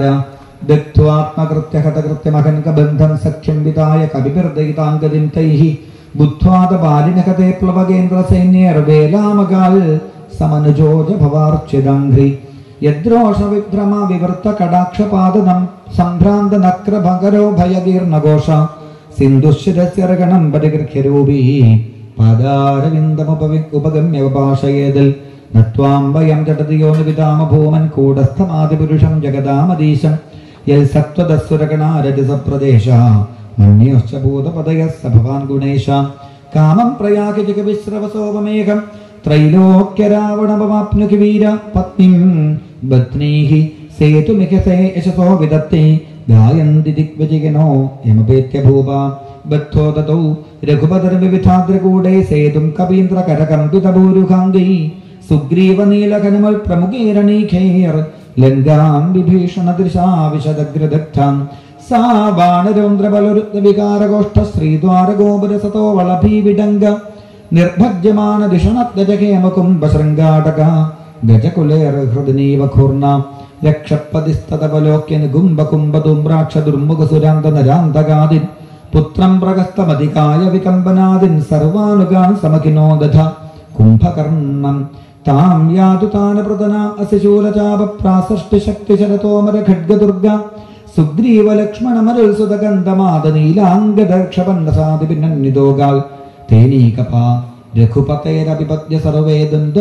ദഗ്ധ്വാത്മകൃത്യഹതകൃത്യമഹൻകബന്ധം സഖ്യം വിതായ കവിഭിർദയിതാംഗതിം തൈഃ ബുദ്ധ്വാദ ബാലിനകത്തെ പ്ലവകേന്ദ്ര സൈന്യർവേലാമകാൽ സമനുജോജ ഭവാർച്ചിദംഘ്രി യദ്രോഷ വിഭ്രമ വിവൃത്ത കടാക്ഷപാദനം സംഭ്രാന്ത നക്ര ഭഗരോ ഭയകീർണഘോഷ സിന്ധുശിരസ്യർഗണം പരിഗൃഹ്യരൂപീ പാദാരവിന്ദമുപവി ഉപഗമ്യവഭാഷയേതിൽ നത്വാം വയം ജടതിയോ നിവിതാമ ഭൂമൻ കൂടസ്ഥമാതിപുരുഷം ജഗദാമദീശം യൽ സത്വദസ്സുരഗണാരജസപ്രദേശ മന്യോശ്ച ഭൂതപദയ സഭവാൻ ഗുണേശ കാമം പ്രയാഗ ജഗവിശ്രവസോപമേഘം ത്രൈലോക്യരാവണമവാപ്നുകി വീര പത്നിം ബത്നീഃ സേതുമികസേ യശസോ വിദത്തെ ഗായന്തി ദിഗ്വിജയനോ യമപേത്യ ഭൂപ ബദ്ധോ തതൗ രഘുപതർവിവിധാദ്രകൂടേ സേതും കവീന്ദ്ര കരകമ്പിതഭൂരുഖാംഗൈ സുഗ്രീവ നീലകനമൽ പ്രമുഖീരണീഖൈർ ലങ്കാം വിഭീഷണ ദൃശാവിശദഗ്രദഗ്ധാം സാ ബാണരോന്ദ്രബലരുദ്വികാരഗോഷ്ഠ ശ്രീദ്വാരഗോപുര സതോ വളഭീവിഡംഗ നിർഭജ്യമാന ദിഷണദ്വജകേമകുംഭശൃംഗാടക ഗജകുലേർഹൃദിനീവ ഘൂർണ രക്ഷപ്പതിസ്തതവലോക്യ നികുംഭകുംഭതുംബ്രാക്ഷ ദുർമുഖസുരാന്ത നരാന്തകാദിൻ പുത്രം പ്രഗസ്തമധികായ വികമ്പനാദിൻ സർവാനുഗാൻ സമഖിനോ ദധ കുംഭകർണം താം യാതു താനപ്രതന അസിശൂലചാപ പ്രാസൃഷ്ടി ശക്തി ശരതോമര ഖഡ്ഗദുർഗ സുഗ്രീവ ലക്ഷ്മണമരുൽ സുതഗന്ധമാത നീലാംഗദർക്ഷപന്നസാദി പിന്നന്യതോഗാൽ തേനീകപ രഘുപതേരപിപത്യ സർവേ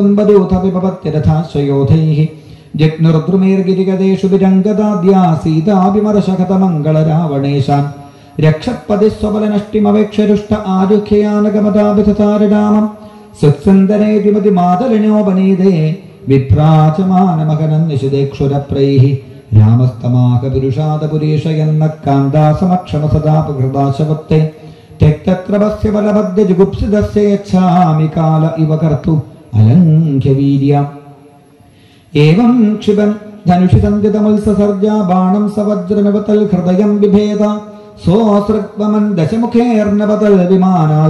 ദന്തുംബദൂഥപിപത്യരഥാശ്വയോധൈഃ ജഗ്നുർദ്രുമേർഗിരിഗതേഷു വിരംഗദാദ്യാ സീതാഭിമർശകതമംഗളരാവണേശാൻ രക്ഷപ്പതിസ്വബലനഷ്ടിമവേക്ഷരുഷ്ട ആരുഖ്യയാനഗമതാഭിധാരരാമം സുത്സന്ദനേതിമതി മാതലിനോപനീതേ വിഭ്രാജമാനമകനം നിശിതേക്ഷുരപ്രൈഃ രാമസ്തമാക പുരുഷാദപുരീഷയെന്ന കാന്താസമക്ഷമ സദാപഹൃദാശവത്തെ തെക്തത്രപസ്യ ബലബദ്ധ ജുഗുപ്സിതസ്യേച്ഛാമി കാല ഇവ കർത്തു അലംഘ്യവീര്യ ഏവം ക്ഷിപൻ ധനുഷി സന്ധിതമുത്സസർജ ബാണം സവജ്രമിവതൽ ഹൃദയം വിഭേദ സോസൃക്വമൻ ദശമുഖേർണവതൽ വിമാനാൽ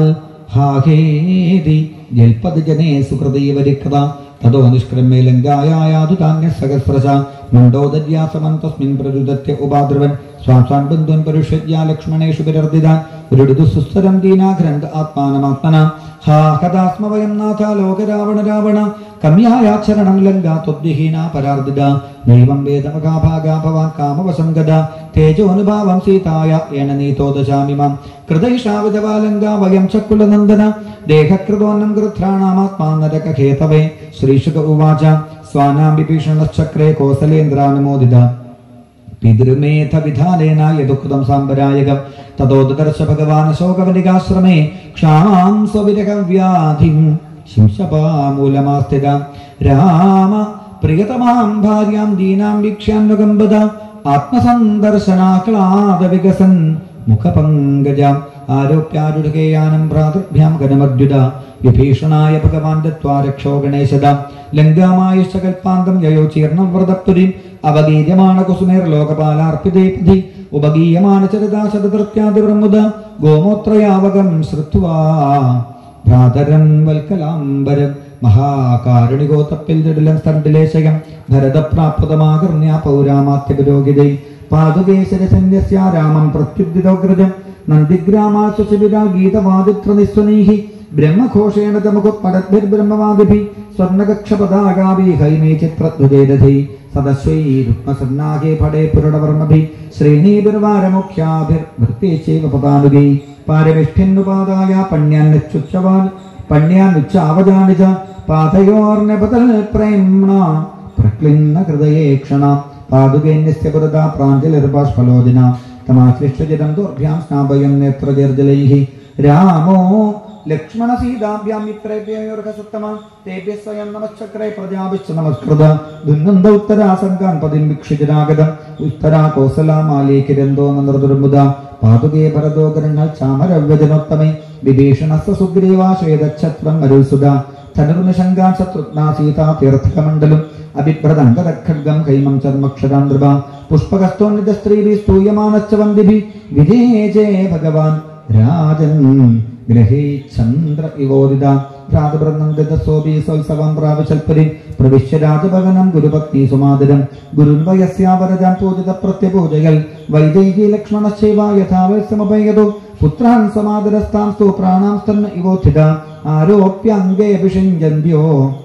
ഹാഹേതി ജൽപത് ജനേ സുഹൃദീവരിക്ത തതോ നിഷ്ക്രമ്യ ലങ്കായാതു താന്യ സഹസ്രശ മണ്ഡോദര്യാസമൻ തസ്മിൻ പ്രരുദത്യ ഉപാദ്രവൻ സ്വാം സ്വാൻ ബന്ധുൻ പരുഷ്യജ്യ ലക്ഷ്മണേഷു വിരർദിതാൻ രുടുതു സുസ്തരം ദീനാഗ്രന്ഥ ആത്മാനമാത്മന ഹാ കഥാസ്മ വയം നാഥ ലോകരാവണ രാവണ കമ്യായാചരണം ലങ്ക ത്വദ്വിഹീന പരാർദിത ദൈവം വേദമകാഭാഗാ ഭവാൻ കാമവശം ഗത തേജോനുഭാവം സീതായ ഏന നീതോ ദശാമി മാം കൃതൈഷാവിധവാലങ്ക വയം ചക്കുലനന്ദന ദേഹകൃതോന്നം ഗൃധ്രാണാമാത്മാ നരകഖേതവേ ശ്രീശുക ഉവാച സ്വാനാം വിഭീഷണശ്ചക്രേ കോസലേന്ദ്രാനുമോദിത പിതൃമേധ വിധാനേന യദുക്തം സാമ്പരായകം തതോ ദദർശ ഭഗവാൻ ശോകവനികാശ്രമേ ക്ഷാമാം സ്വവിരഹവ്യാധിം ശിംശപാമൂലമാസ്ഥിത രാമ പ്രിയതമാം ഭാര്യാം ദീനാം വീക്ഷ്യാന്നുകമ്പത ആത്മസന്ദർശനാക്ലാദ വികസൻ മുഖപങ്കജാം ആരോപ്യാരുടകേയാനം ഭ്രാതൃഭ്യാം ഘനമദ്യുത വിഭീഷണായ ഭഗവാൻ ദത്വാ രക്ഷോ ഗണേശത ലങ്കാമായുഷ കൽപ്പാന്തം യയോ ചീർണം വ്രതപുരീം അവഗീയമാണ് കുസുമേർ ലോകപാലാർപ്പിതേ പതി ഉപഗീയമാണ് ചരിതാ ശതതൃത്യാദി പ്രമുദ ഗോമൂത്രയാവകം ശ്രുത്വാ ഭ്രാതരം വൽക്കലാംബരം മഹാകാരുണികോത്തപ്പിൽ ജടിലം സ്തണ്ടിലേശകം ഭരതപ്രാപ്തമാകർണ്യ പൗരാമാത്യ പുരോഹിതൈ പാതുകേശരസന്യസ്യ രാമം പ്രത്യുദ്ധിതോഗ്രജം നന്ദിഗ്രാമാസു ശിബിരാ ഗീതവാദിത്ര നിസ്വനൈഃ ബ്രഹ്മഘോഷേണ തമുഖപടദ്ഭിർബ്രഹ്മവാദിഭി സ്വർണകക്ഷപതാകാഭി ഹൈമേ ചിത്രധ്വജേരഥൈ സദസ്വൈ രുക്മസന്നാഗേ ഫടേ പുരുടവർമ്മഭി ശ്രേണീഭിർവാരമുഖ്യാഭിർവൃത്തേശൈവ പദാനുഗൈ പാരമിഷ്ഠിന്നുപാദായ പണ്യാന്നുച്ചുച്ചവാൻ പണ്യാന്നുച്ചാവജാനിച പാതയോർനപതൽ പ്രേംണ പ്രക്ലിന്ന ഹൃദയേ ക്ഷണ പാതുകേന്യസ്യ പുരതാ പ്രാഞ്ജലിർബാഷ്ഫലോചന തമാശ്ലിഷ്ടജിതം ദുർഭ്യാം സ്നാപയം നേത്രജർജലൈः രാമോ ലക്ഷ്മണ സീതാഭ്യാം മിത്രേഭ്യോർഹസത്തമ തേഭ്യ സ്വയം നമശ്ചക്രേ പ്രജാഭിശ്ച നമസ്കൃത ദുന്നന്ത ഉത്തരാസംഗാൻ പതിം വിക്ഷിജനാഗതം ഉത്തരാ കോസലാമാലേഖിരന്തോ നൃദുർമുദ പാതുകേ ഭരതോകരങ്ങൾ ചാമരവ്യജനോത്തമേ വിഭീഷണസ്വ സുഗ്രീവാ ശ്വേതച്ഛത്രം മരുസുത ധനുർനിശങ്കാൻ ശത്രുഘ്നാ സീതാ തീർത്ഥകമണ്ഡലം അഭിഭ്രതങ്കരഖഡ്ഗം കൈമം ചർമ്മക്ഷരാന്തൃപ പുഷ്പകസ്തോന്നിത സ്ത്രീഭി സ്തൂയമാനശ്ച വന്ദിഭി വിജേജേ ഭഗവാൻ രാജൻ ഗ്രഹേ ചന്ദ്ര ഇവോദിത ഭ്രാതൃനന്ദിതസോപി സോത്സവം പ്രാവശ്യൽപരി പ്രവിശ്യ രാജഭവനം ഗുരുപത്നി സുമാതിരം ഗുരുൻ വയസ്യാവരജാൻ പൂജിത പ്രത്യപൂജയൽ വൈദേഹി ലക്ഷ്മണശൈവ യഥാവത്സമപയതോ പുത്രാൻ സമാദരസ്ഥാം സ്തു പ്രാണാം സ്തന്ന ഇവോത്ഥിത ആരോപ്യംഗേ അഭിഷിഞ്ജന്ത്യോ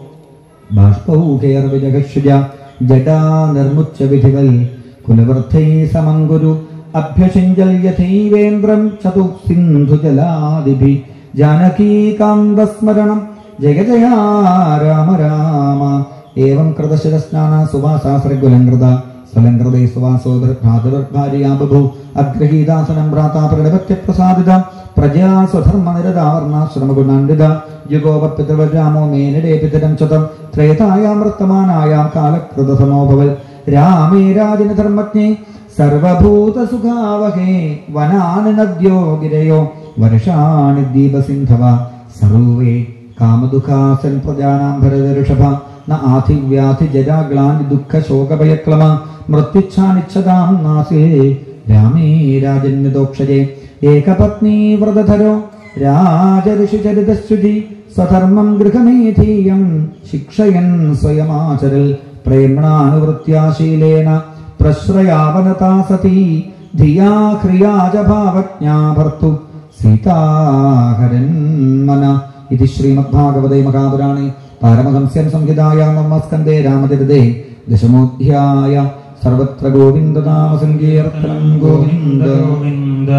ബാഷ്പൗകേർവിജഗശുജ ജടാ നിർമുച്ച വിധിവൽ കുലവൃദ്ധൈ സമം ഗുരു അഭ്യഷിഞ്ചൽ യഥൈവേന്ദ്രം ചതു സിന്ധുജലാദിഭി ജാനകീകാന്തസ്മരണം ജയ ജയ രാമ രാമ ഏവം കൃതശിരസ്നാന സുവാസാശ്രഗുലങ്കൃത സ്ഥലങ്കൃതേ സുവാസോ ഭ്രാതൃഭാര്യാ ബഭു അഗ്രഹീതാസനം ഭ്രാതാ പ്രണപത്യപ്രസാദിത പ്രജയാ സ്വധർമ്മ നിരതാവർണാശ്രമഗുണാണ്ഡിത യുഗോപപിതൃവരാമോ മേനിടേ പിതരം ചതം ത്രേതായാമൃത്തമാനായാം കാലകൃതസമോഭവൽ രാമേ രാജന ധർമ്മജ്ഞേ സർവഭൂതസുഖാവഹേ വനാനി നദ്യോ ഗിരയോ വർഷാണി ദീപസിന്ധവ സർവേ കാമദുഃഖാസൻ പ്രജാനാം ഭരതഋഷഭ ന ആധിവ്യാധി ജരാഗ്ലാനി ദുഃഖ ശോകഭയക്ലമ മൃത്യുച്ഛാനിച്ഛതാം നാസേ രാമേ രാജന്യദോക്ഷജേ ഏകപത്നീ വ്രതധരോ രാജഋഷിചരിതശ്രുതി സ്വധർമ്മം ഗൃഹമേധീയം ശിക്ഷയൻ സ്വയമാചരൽ പ്രേമ്ണാനുവൃത്യാശീലേന പ്രശ്രയാവനതാ സതി ധിയാ ക്രിയാജ ഭാവജ്ഞാ ഭർത്തു സീതാഹരൻ മന ഇത് ശ്രീമദ്ഭാഗവതേ മഹാപുരാണേ പാരമഹംസ്യം സംഹിതായാം മമ്മസ്കന്ധേ രാമചരിതേ ദശമോധ്യായ സർവത്ര ഗോവിന്ദനാമസങ്കീർത്തനം ഗോവിന്ദ ഗോവിന്ദ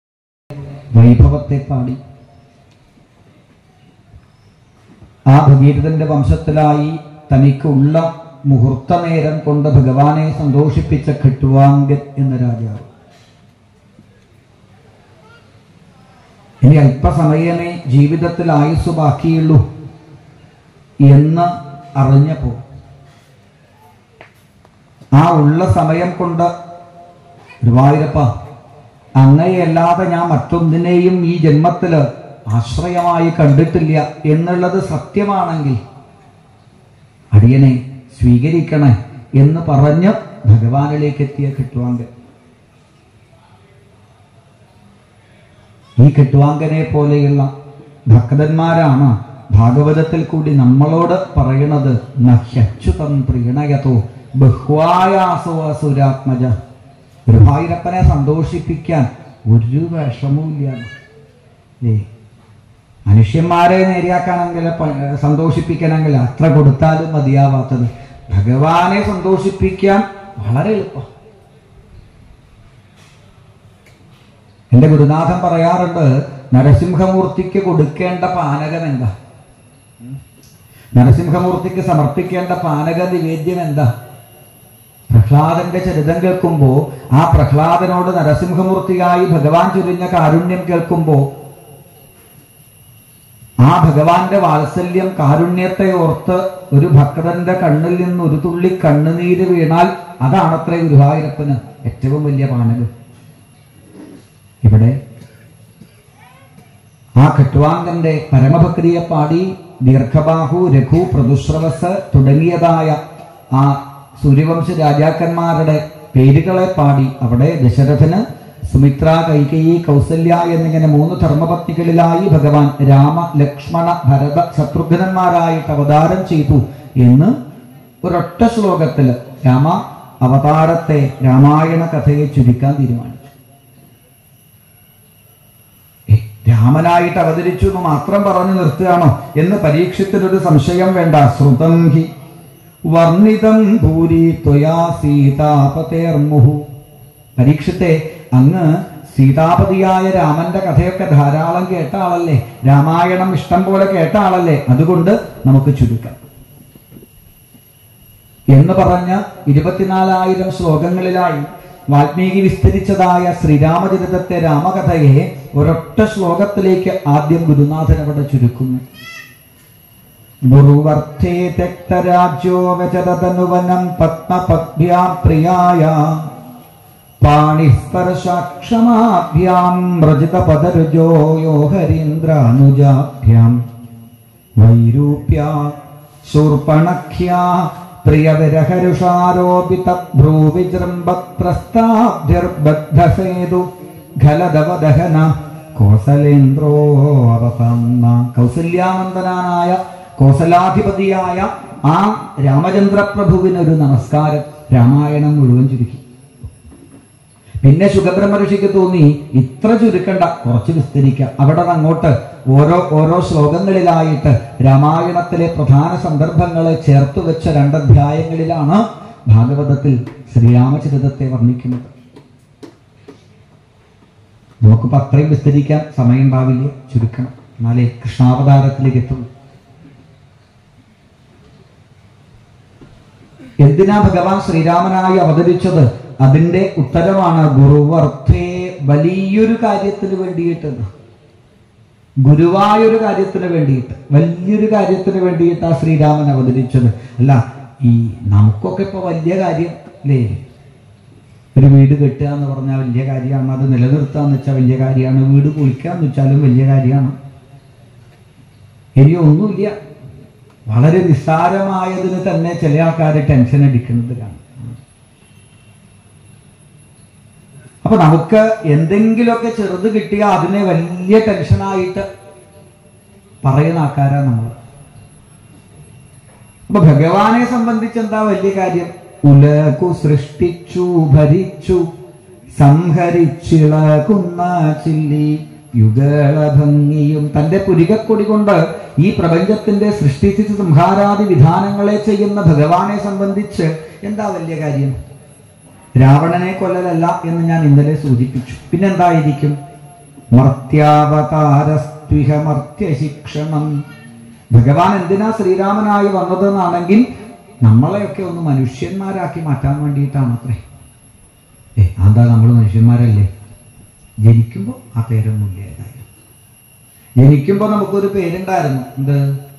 വൈഭവത്തെ പാടി ആ ഭഗീരഥന്റെ വംശത്തിലായി തനിക്കുള്ള മുഹൂർത്ത നേരം കൊണ്ട് ഭഗവാനെ സന്തോഷിപ്പിച്ച ഖട്ടുവാങ്കൻ എന്ന രാജാവ് ഇനി അല്പസമയമേ ജീവിതത്തിൽ ആയുസ് ബാക്കിയുള്ളൂ എന്ന് അറിഞ്ഞപ്പോ ആ ഉള്ള സമയം കൊണ്ട് ഗുരുവായൂരപ്പ അങ്ങയെയല്ലാതെ ഞാൻ മറ്റൊന്നിനെയും ഈ ജന്മത്തില് ആശ്രയമായി കണ്ടിട്ടില്ല എന്നുള്ളത് സത്യമാണെങ്കിൽ അടിയനെ സ്വീകരിക്കണേ എന്ന് പറഞ്ഞ് ഭഗവാനിലേക്ക് എത്തിയ കെട്ടുവാങ്കൻ ഈ കെട്ടുവാങ്കനെ പോലെയുള്ള ഭക്തന്മാരാണ് ഭാഗവതത്തിൽ കൂടി നമ്മളോട് പറയണത് നഹ്യച്യുതം പ്രീണയതോ ബഹ്വായാസോ അസുരാത്മജ ഗുരുവായൂരപ്പനെ സന്തോഷിപ്പിക്കാൻ ഒരു വിഷമവുമില്ല ഏ മനുഷ്യന്മാരെ നേരെയാക്കണമെങ്കിൽ പ- സന്തോഷിപ്പിക്കണമെങ്കിൽ അത്ര കൊടുത്താലും മതിയാവാത്തത് ഭഗവാനെ സന്തോഷിപ്പിക്കാൻ വളരെ എളുപ്പം എന്റെ ഗുരുനാഥൻ പറയാറുണ്ട് നരസിംഹമൂർത്തിക്ക് കൊടുക്കേണ്ട പാനകം എന്താ നരസിംഹമൂർത്തിക്ക് സമർപ്പിക്കേണ്ട പാനക നിവേദ്യം എന്താ പ്രഹ്ലാദന്റെ ചരിതം കേൾക്കുമ്പോ ആ പ്രഹ്ലാദനോട് നരസിംഹമൂർത്തിയായി ഭഗവാൻ ചൊരിഞ്ഞ കാരുണ്യം കേൾക്കുമ്പോ ആ ഭഗവാന്റെ വാത്സല്യം കാരുണ്യത്തെ ഓർത്ത് ഒരു ഭക്തന്റെ കണ്ണിൽ നിന്ന് ഒരു തുള്ളി കണ്ണുനീര് വീണാൽ അതാണത്രേ ഗുരുവായൂരപ്പന് ഏറ്റവും വലിയ പാനകം ഇവിടെ ആ ഖട്വാങ്കന്റെ പരമഭക്തിയെ പാടി ദീർഘബാഹു രഘു പ്രദുശ്രവസ് തുടങ്ങിയതായ ആ സൂര്യവംശ രാജാക്കന്മാരുടെ പേരുകളെ പാടി അവിടെ ദശരഥന് സുമിത്ര കൈകേയി കൗസല്യ എന്നിങ്ങനെ മൂന്ന് ധർമ്മപത്നികളിലായി ഭഗവാൻ രാമ ലക്ഷ്മണ ഭരത ശത്രുഘ്നന്മാരായിട്ട് അവതാരം ചെയ്തു എന്ന് ഒരൊറ്റ ശ്ലോകത്തിൽ രാമ അവതാരത്തെ രാമായണ കഥയെ ചുരുക്കാൻ തീരുമാനിച്ചു ഏ, രാമനായിട്ട് അവതരിച്ചു എന്ന് മാത്രം പറഞ്ഞു നിർത്തുകയാണോ എന്ന് പരീക്ഷത്തിനൊരു സംശയം വേണ്ട ശ്രുതം ഹി വർണ്ണിതം ഭൂരി ത്വയാ സീതാപതേർമുഹു പരീക്ഷത്തെ അങ്ങ് സീതാപതിയായ രാമന്റെ കഥയൊക്കെ ധാരാളം കേട്ട ആളല്ലേ രാമായണം ഇഷ്ടം പോലെ കേട്ട ആളല്ലേ അതുകൊണ്ട് നമുക്ക് ചുരുക്കാം എന്ന് പറഞ്ഞ ഇരുപത്തിനാലായിരം ശ്ലോകങ്ങളിലായി വാൽമീകി വിസ്തരിച്ചതായ ശ്രീരാമചരിതത്തെ രാമകഥയെ ഒരൊറ്റ ശ്ലോകത്തിലേക്ക് ആദ്യം ഗുരുനാഥൻ അവിടെ ചുരുക്കുന്നു ഗുരുവർത്ഥേ തെക്തരാജ്യോ വചതനുവനം പത്മപദ്ഭ്യാം പ്രിയായ പാണിസ്പർശാക്ഷമാഭ്യാം വ്രജിതപദരുജോ യോ ഹരീന്ദ്രാനുജാഭ്യാം വൈരൂപ്യ ശൂർപ്പണഖ്യാ പ്രിയവിരഹരുഷാരോപിത ഭ്രൂവിജൃംഭ പ്രസ്താഭ്യർബദ്ധസേതു ഖലദവദഹന കോസലേന്ദ്രോ അവസന്ന കൗസല്യാനന്ദനായ കോസലാധിപതിയായ ആ രാമചന്ദ്രപ്രഭുവിനൊരു നമസ്കാരം രാമായണം മുഴുവൻ ചുരുക്കി പിന്നെ ശുഖബ്രഹ്മ ഋഷിക്ക് തോന്നി ഇത്ര ചുരുക്കണ്ട കുറച്ച് വിസ്തരിക്കാം അവിടെ നിന്ന് അങ്ങോട്ട് ഓരോ ഓരോ ശ്ലോകങ്ങളിലായിട്ട് രാമായണത്തിലെ പ്രധാന സന്ദർഭങ്ങളെ ചേർത്ത് വെച്ച രണ്ടധ്യായങ്ങളിലാണ് ഭാഗവതത്തിൽ ശ്രീരാമചരിതത്തെ വർണ്ണിക്കുന്നത് നമുക്കിപ്പോൾ അത്രയും വിസ്തരിക്കാൻ സമയം ഉണ്ടാവില്ല ചുരുക്കണം എന്നാലേ കൃഷ്ണാവതാരത്തിലേക്ക് എത്തുള്ളൂ എന്തിനാ ഭഗവാൻ ശ്രീരാമനായി അവതരിച്ചത് അതിന്റെ ഉത്തരമാണ് ഗുരുവർത്ഥേ വലിയൊരു കാര്യത്തിന് വേണ്ടിയിട്ട് ഗുരുവായൊരു കാര്യത്തിന് വേണ്ടിയിട്ട് വലിയൊരു കാര്യത്തിന് വേണ്ടിയിട്ട് ആ ശ്രീരാമൻ അവതരിച്ചത് അല്ല ഈ നമുക്കൊക്കെ ഇപ്പൊ വലിയ കാര്യം അല്ലേ ഒരു വീട് കെട്ടുക എന്ന് പറഞ്ഞാൽ വലിയ കാര്യമാണ് അത് നിലനിർത്തുക എന്ന് വെച്ചാൽ വലിയ കാര്യമാണ് വീട് പൊളിക്കുക എന്ന് വെച്ചാലും വലിയ കാര്യമാണ് ഇനി ഒന്നുമില്ല വളരെ നിസ്സാരമായതിന് തന്നെ ചില ആൾക്കാർ ടെൻഷൻ അടിക്കുന്നത് കാണും അപ്പൊ നമുക്ക് എന്തെങ്കിലുമൊക്കെ ചെറുത് കിട്ടിയാൽ അതിനെ വലിയ ടെൻഷനായിട്ട് പറയുന്ന ആൾക്കാരാ നമ്മൾ അപ്പൊ ഭഗവാനെ സംബന്ധിച്ച് എന്താ വലിയ കാര്യം ഉലകു സൃഷ്ടിച്ചു ഭരിച്ചു സംഹരിച്ചിളകുന്ന ചില്ലി യുഗളഭംഗിയും തന്റെ പുരികക്കൊടി കൊണ്ട് ഈ പ്രപഞ്ചത്തിന്റെ സൃഷ്ടിച്ച് സംഹാരാദി വിധാനങ്ങളെ ചെയ്യുന്ന ഭഗവാനെ സംബന്ധിച്ച് എന്താ വലിയ കാര്യം രാവണനെ കൊല്ലലല്ല എന്ന് ഞാൻ ഇന്നലെ സൂചിപ്പിച്ചു പിന്നെന്തായിരിക്കും മർത്യാവതാരസ്ത്വിഹ മർത്യശിക്ഷണം ഭഗവാൻ എന്തിനാ ശ്രീരാമനായി വന്നതെന്നാണെങ്കിൽ നമ്മളെയൊക്കെ ഒന്ന് മനുഷ്യന്മാരാക്കി മാറ്റാൻ വേണ്ടിയിട്ടാണ് അത്രേ ഏ അതാ നമ്മൾ മനുഷ്യന്മാരല്ലേ ജനിക്കുമ്പോൾ ആ പേരൊന്നുമില്ല ഏതായാലും ജനിക്കുമ്പോൾ നമുക്കൊരു പേരുണ്ടായിരുന്നു എന്ത്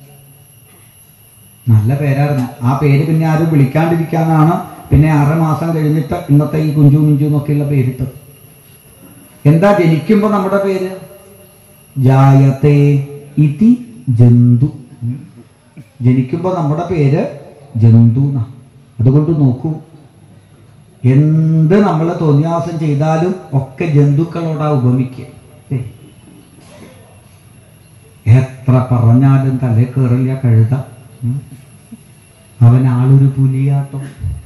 നല്ല പേരായിരുന്നു ആ പേര് പിന്നെ ആരും വിളിക്കാണ്ടിരിക്കാനാണ് പിന്നെ ആറ് മാസം കഴിഞ്ഞിട്ട് ഇന്നത്തെ ഈ കുഞ്ചു കുഞ്ചു എന്നൊക്കെയുള്ള പേരിട്ടത് എന്താ ജനിക്കുമ്പോൾ നമ്മുടെ പേര് ജായത്തെ ഇതി ജന്തു ഉം. ജനിക്കുമ്പോൾ നമ്മുടെ പേര് ജന്തു എന്നാ അതുകൊണ്ട് നോക്കൂ എന്ത് നമ്മൾ തോന്നിയാസം ചെയ്താലും ഒക്കെ ജന്തുക്കളോടാ ഉപമിക്കുക ഏ. എത്ര പറഞ്ഞാലും തലേ കയറില്ല കഴുത ഉം. അവൻ ആളൊരു പുലിയാട്ടം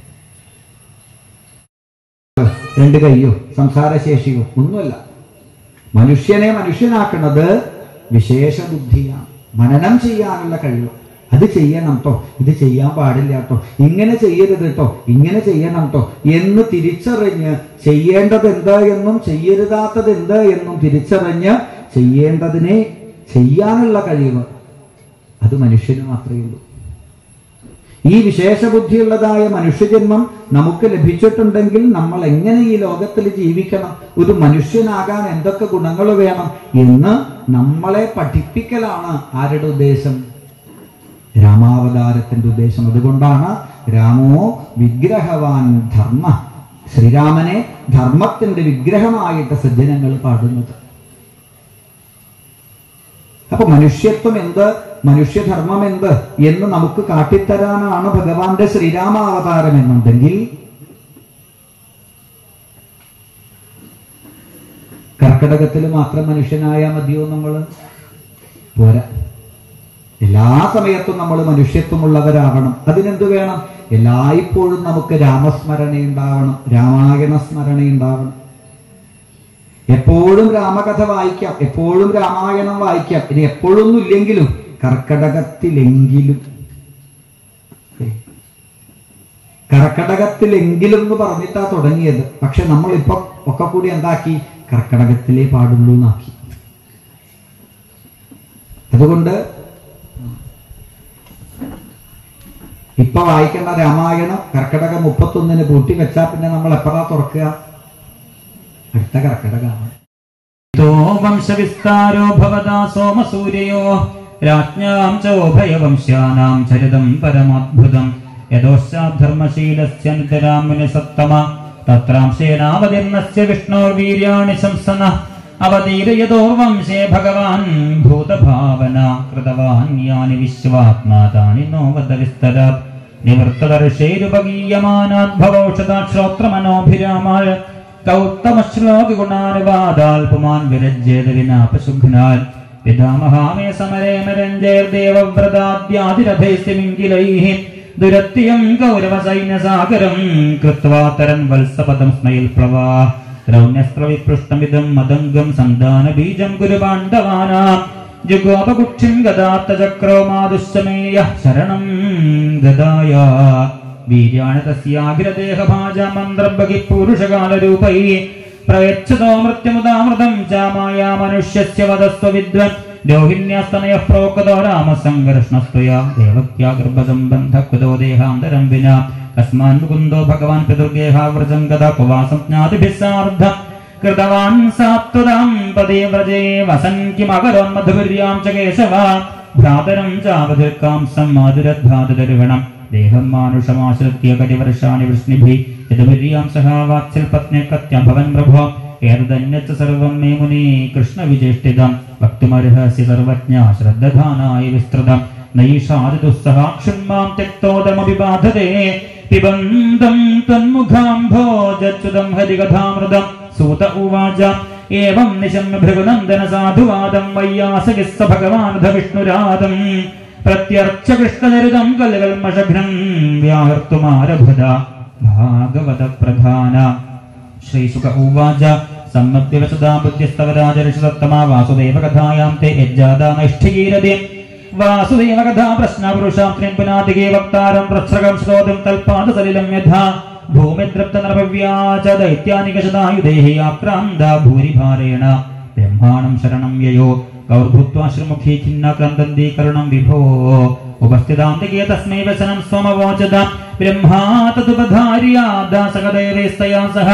രണ്ട് കൈയോ സംസാരശേഷിയോ ഒന്നുമല്ല മനുഷ്യനെ മനുഷ്യനാക്കുന്നത് വിശേഷ ബുദ്ധിയാണ് മനനം ചെയ്യാനുള്ള കഴിവ് അത് ചെയ്യണം കേട്ടോ ഇത് ചെയ്യാൻ പാടില്ല കേട്ടോ ഇങ്ങനെ ചെയ്യരുത് കേട്ടോ ഇങ്ങനെ ചെയ്യണം കേട്ടോ എന്ന് തിരിച്ചറിഞ്ഞ് ചെയ്യേണ്ടത് എന്ത് എന്നും ചെയ്യരുതാത്തത് എന്ത് എന്നും തിരിച്ചറിഞ്ഞ് ചെയ്യേണ്ടതിനെ ചെയ്യാനുള്ള കഴിവ് അത് മനുഷ്യന് മാത്രമേ ഉള്ളൂ ഈ വിശേഷ ബുദ്ധിയുള്ളതായ മനുഷ്യജന്മം നമുക്ക് ലഭിച്ചിട്ടുണ്ടെങ്കിൽ നമ്മൾ എങ്ങനെ ഈ ലോകത്തിൽ ജീവിക്കണം ഒരു മനുഷ്യനാകാൻ എന്തൊക്കെ ഗുണങ്ങൾ വേണം എന്ന് നമ്മളെ പഠിപ്പിക്കലാണ് ആരുടെ ഉദ്ദേശം രാമാവതാരത്തിന്റെ ഉദ്ദേശം അതുകൊണ്ടാണ് രാമോ വിഗ്രഹവാൻ ധർമ്മ ശ്രീരാമനെ ധർമ്മത്തിന്റെ വിഗ്രഹമായിട്ട് സജ്ജനങ്ങൾ പാടുന്നത് അപ്പൊ മനുഷ്യത്വം എന്ത് മനുഷ്യധർമ്മം എന്ത് എന്ന് നമുക്ക് കാട്ടിത്തരാനാണ് ഭഗവാന്റെ ശ്രീരാമാവതാരം എന്നുണ്ടെങ്കിൽ കർക്കിടകത്തിൽ മാത്രം മനുഷ്യനായാൽ മതിയോ നമ്മൾ പോരാ എല്ലാ സമയത്തും നമ്മൾ മനുഷ്യത്വമുള്ളവരാവണം അതിനെന്ത് വേണം എല്ലായ്പ്പോഴും നമുക്ക് രാമസ്മരണ ഉണ്ടാവണം രാമായണ സ്മരണ ഉണ്ടാവണം എപ്പോഴും രാമകഥ വായിക്കാം എപ്പോഴും രാമായണം വായിക്കാം ഇനി എപ്പോഴൊന്നും ഇല്ലെങ്കിലും കർക്കടകത്തിലെങ്കിലും ഏ, കർക്കടകത്തിലെങ്കിലും എന്ന് പറഞ്ഞിട്ടാ തുടങ്ങിയത് പക്ഷെ നമ്മളിപ്പം ഒക്കെ കൂടി എന്താക്കി കർക്കടകത്തിലേ പാടുള്ളൂ എന്നാക്കി അതുകൊണ്ട് ഇപ്പൊ വായിക്കേണ്ട രാമായണം കർക്കടകം മുപ്പത്തൊന്നിന് പൂട്ടി വെച്ചാ പിന്നെ നമ്മൾ എപ്പോഴാ തുറക്കുക അടുത്ത കർക്കടകമാണ് तो वंशविस्तारो भवदा सोमसूर्ययो राज्ञां चोभयवंश्यानां चरितं परमाद्भुतं यदोश्चाद्धर्मशीलस्य नितरामिनिसत्तम तत्रांशेनावतीर्णस्य विष्णोर्वीर्याणि शंसनः अवतीर्यतोर्वंशे भगवान् भूतभावना कृतवान् यानि विश्वात्मा तानि नो वद विस्तरात् निवृत्तदर्शैरुपगीयमानाद्भवौषधात् श्रोत्रमनोभिरामाय കൗത്തമശ്ലോകഗുണാനുവാദാൽ പുമാൻ വിരജ്യേത വിനാപശുഘ്നാൽ പിതാമഹാമേ സമരേ മരഞ്ജേർദേവവ്രതാദ്യാതിരഥൈസ്യമിങ്കിലൈः ദുരത്യം കൗരവസൈന്യസാഗരം കൃത്വാ തരൻ വത്സപദം സ്മയിൽ പ്ലവാ രൗണ്യസ്ത്രവിപൃഷ്ടമിതം മദംഗം സന്താനബീജം കുരുപാണ്ഡവാനാം ജുഗോപകുക്ഷിം ഗദാത്തചക്രോ മാതുശ്ചമേയ ശരണം ഗദായ വീര്യാണി തസ്യാഗ്രദേഹഭാജ മന്ത്രബഹി പുരുഷകാലരൂപൈ പ്രയച്ഛതോ മൃത്യുമുദാമൃതം ചാമായ മനുഷ്യസ്യ വദസ്വ വിദ്വൻ രോഹിണ്യാസ്തനയ പ്രോക്തോ രാമസംഘർഷ്ണസ്ത്വയാ ദേവക്യാ ഗർഭസംബന്ധ കുതോ ദേഹാന്തരം വിനാ കസ്മാൻ മുകുന്ദോ ഭഗവാൻ പിതൃഗേഹാവ്രജം ഗത കുവാസം ജ്ഞാതിഭിസ്സാർദ്ധ കൃതവാൻ സാത്വതാം പദേ വ്രജേ വസൻ കിമകരോന്മധുര്യാം ച കേശവ ഭ്രാതരം ചാവതിർക്കാം സമ്മാതുരദ്ധാതുതരുവണം ദേഹം മാനുഷമാശ്രിത്യ കടിവർഷാണി വൃഷ്ണിഭി യദുപര്യാം സഹാവാത്സൽ പത്ന്യക്കത്യഭവൻ പ്രഭോ ഏതന്യച്ച സർവം മേ മുനി കൃഷ്ണവിചേഷ്ടിതം വക്തുമർഹസി സർവജ്ഞ ശ്രദ്ധധാനായ വിസ്തൃതം നൈഷാദിദുസ്സഹാക്ഷുന്മാം തെക്തോദമപി ബാധതേ പിബന്ധം തന്മുഖാംഭോജച്യുതം ഹരികഥാമൃതം സൂത ഉവാച ഏവം നിശമ്യ ഭൃഗുനന്ദന സാധുവാദം വയ്യാസകിസ്സ ഭഗവാനധ വിഷ്ണുരാദം പ്രത്യർച്ച കൃഷ്ണചരിതം കലകൽമഷഘ്നം വ്യാഹർത്തുമാരഭുത ഭാഗവത പ്രധാന ശ്രീസുക ഉവാച സമ്മദ്യവസതാ ബുദ്ധ്യസ്തവരാജർഷതത്തമാ വാസുദേവ കഥായാം തേ യജ്ജാതാ നൈഷ്ഠികീരതേ വാസുദേവ കഥാ പ്രശ്ന പുരുഷാം ത്രിംപുനാതികേ വക്താരം പ്രസ്രകം ശ്രോതം തൽപാദസലിലം യഥാ ഭൂമിദ്രപ്ത നരഭവ്യാച ദൈത്യാനികശതായുധേഹി ആക്രാന്ത ഭൂരിഭാരേണ ബ്രഹ്മാണം ശരണം യയോ ഗൗർഭൂത്വാശ്രമുഖീ ഖിന്നക്രന്ദന്തി കരുണം വിഭോ ഉപസ്ഥിതാന്തികേ തസ്മൈ വചനം സ്വമവോചത ബ്രഹ്മാ തതുപധാര്യാദാസകദേവേസ്തയാ സഹ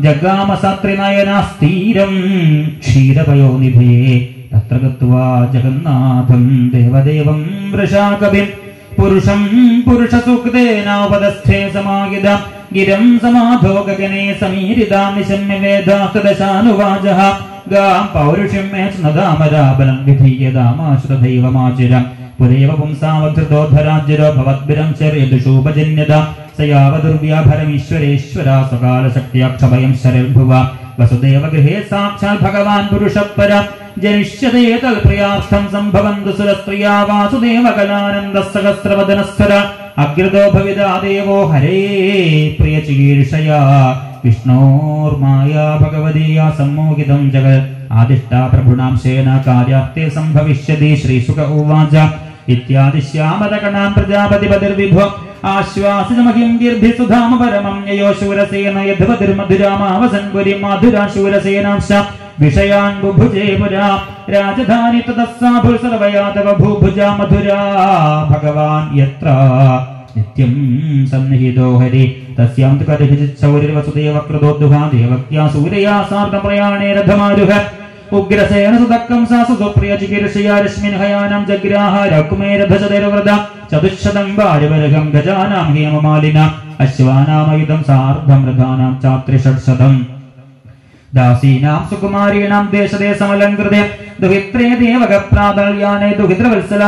ജഗാമസാത്രിനയനാസ്തീരം ക്ഷീരപയോനിഭേ തത്ര ഗത്വാ ജഗന്നാഥം ദേവദേവം വൃഷാകവിം പുരുഷം പുരുഷസൂക്തേനോപദസ്ഥേ സമാഹിത ഗിരം സമാധോ ഗഗനെ സമീരിതാം നിശമ്യ വേദാസ്തദശാനുവാചഃ ഗാം പൗരുഷം മേ സ്നദാമരാബലം വിധീയതാമാശ്രുതൈവമാചിരം പുരേവ പുംസാവധൃതോധരാജ്യരോ ഭവദ്ഭിരം ശരയദുഷൂപജന്യത സയാവദുർവ്യാഭരമീശ്വരേശ്വര സ്വകാലശക്തിയാക്ഷഭയം ശരർഭുവ വസുദേവ ഗൃഹേ സാക്ഷാത് ഭഗവാൻ പുരുഷപര ജനിഷ്യതേ തൽപ്രിയാർത്ഥം സംഭവന്തു സുരസ്ത്രിയാ വാസുദേവ കലാനന്ദ സഹസ്രവദനസ്വര അഗ്രതോ ഭവിതാ ദേവോ ഹരേ പ്രിയ ചികീർഷയാ വിഷ്ണോർമായ ഭഗവതീയ സമ്മോഹിതം ജഗത് ആദിഷ്ടാ പ്രഭുണാംശേന കാര്യാർത്ഥേ സംഭവിഷ്യതി ശ്രീസുഖ ഉവാച ഇത്യാദി ശ്യാമതകണാം പ്രജാപതിപതിർവിഭോ ആശ്വാസിതമഹിം ഗീർഭി സുധാമ പരമം യയോ ശൂരസേന യദ്വതിർമധുരാമാവസൻ പുരി മധുരാ ശൂരസേനാംശ വിഷയാൻ ബുഭുജേ പുരാ രാജധാനി തതസ്സാഭുൽ സർവയാതവ ഭൂഭുജാ മധുരാ ഭഗവാൻ യത്ര നിത്യം സന്നിഹിതോ ഹരി തസ്യാം തു കരഭിചൗരിർവസുദേവ കൃതോദ്ദുഹാ ദേവക്യാ സൂരയാ സാർദ്ധ പ്രയാണേ രഥമാരുഹ ഉഗ്രസേന സുതക്കം സാസു സുപ്രിയ ചികിർഷയാ രശ്മിൻ ഹയാനം ജഗ്രാഹ രകുമേരഭജതരവ്രത ചതുശതം വാരിവരഹം ഗജാനാം ഹേമമാലിന അശ്വാനാമയുധം സാർദ്ധം രഥാനാം ചാത്രിഷഡ്ശതം ദാസീനാം സുകുമാരീണാം ദേശദേശമലങ്കൃതേ ദുഹിത്രേ ദേവക പ്രാതള്യാനേ ദുഹിത്രവത്സല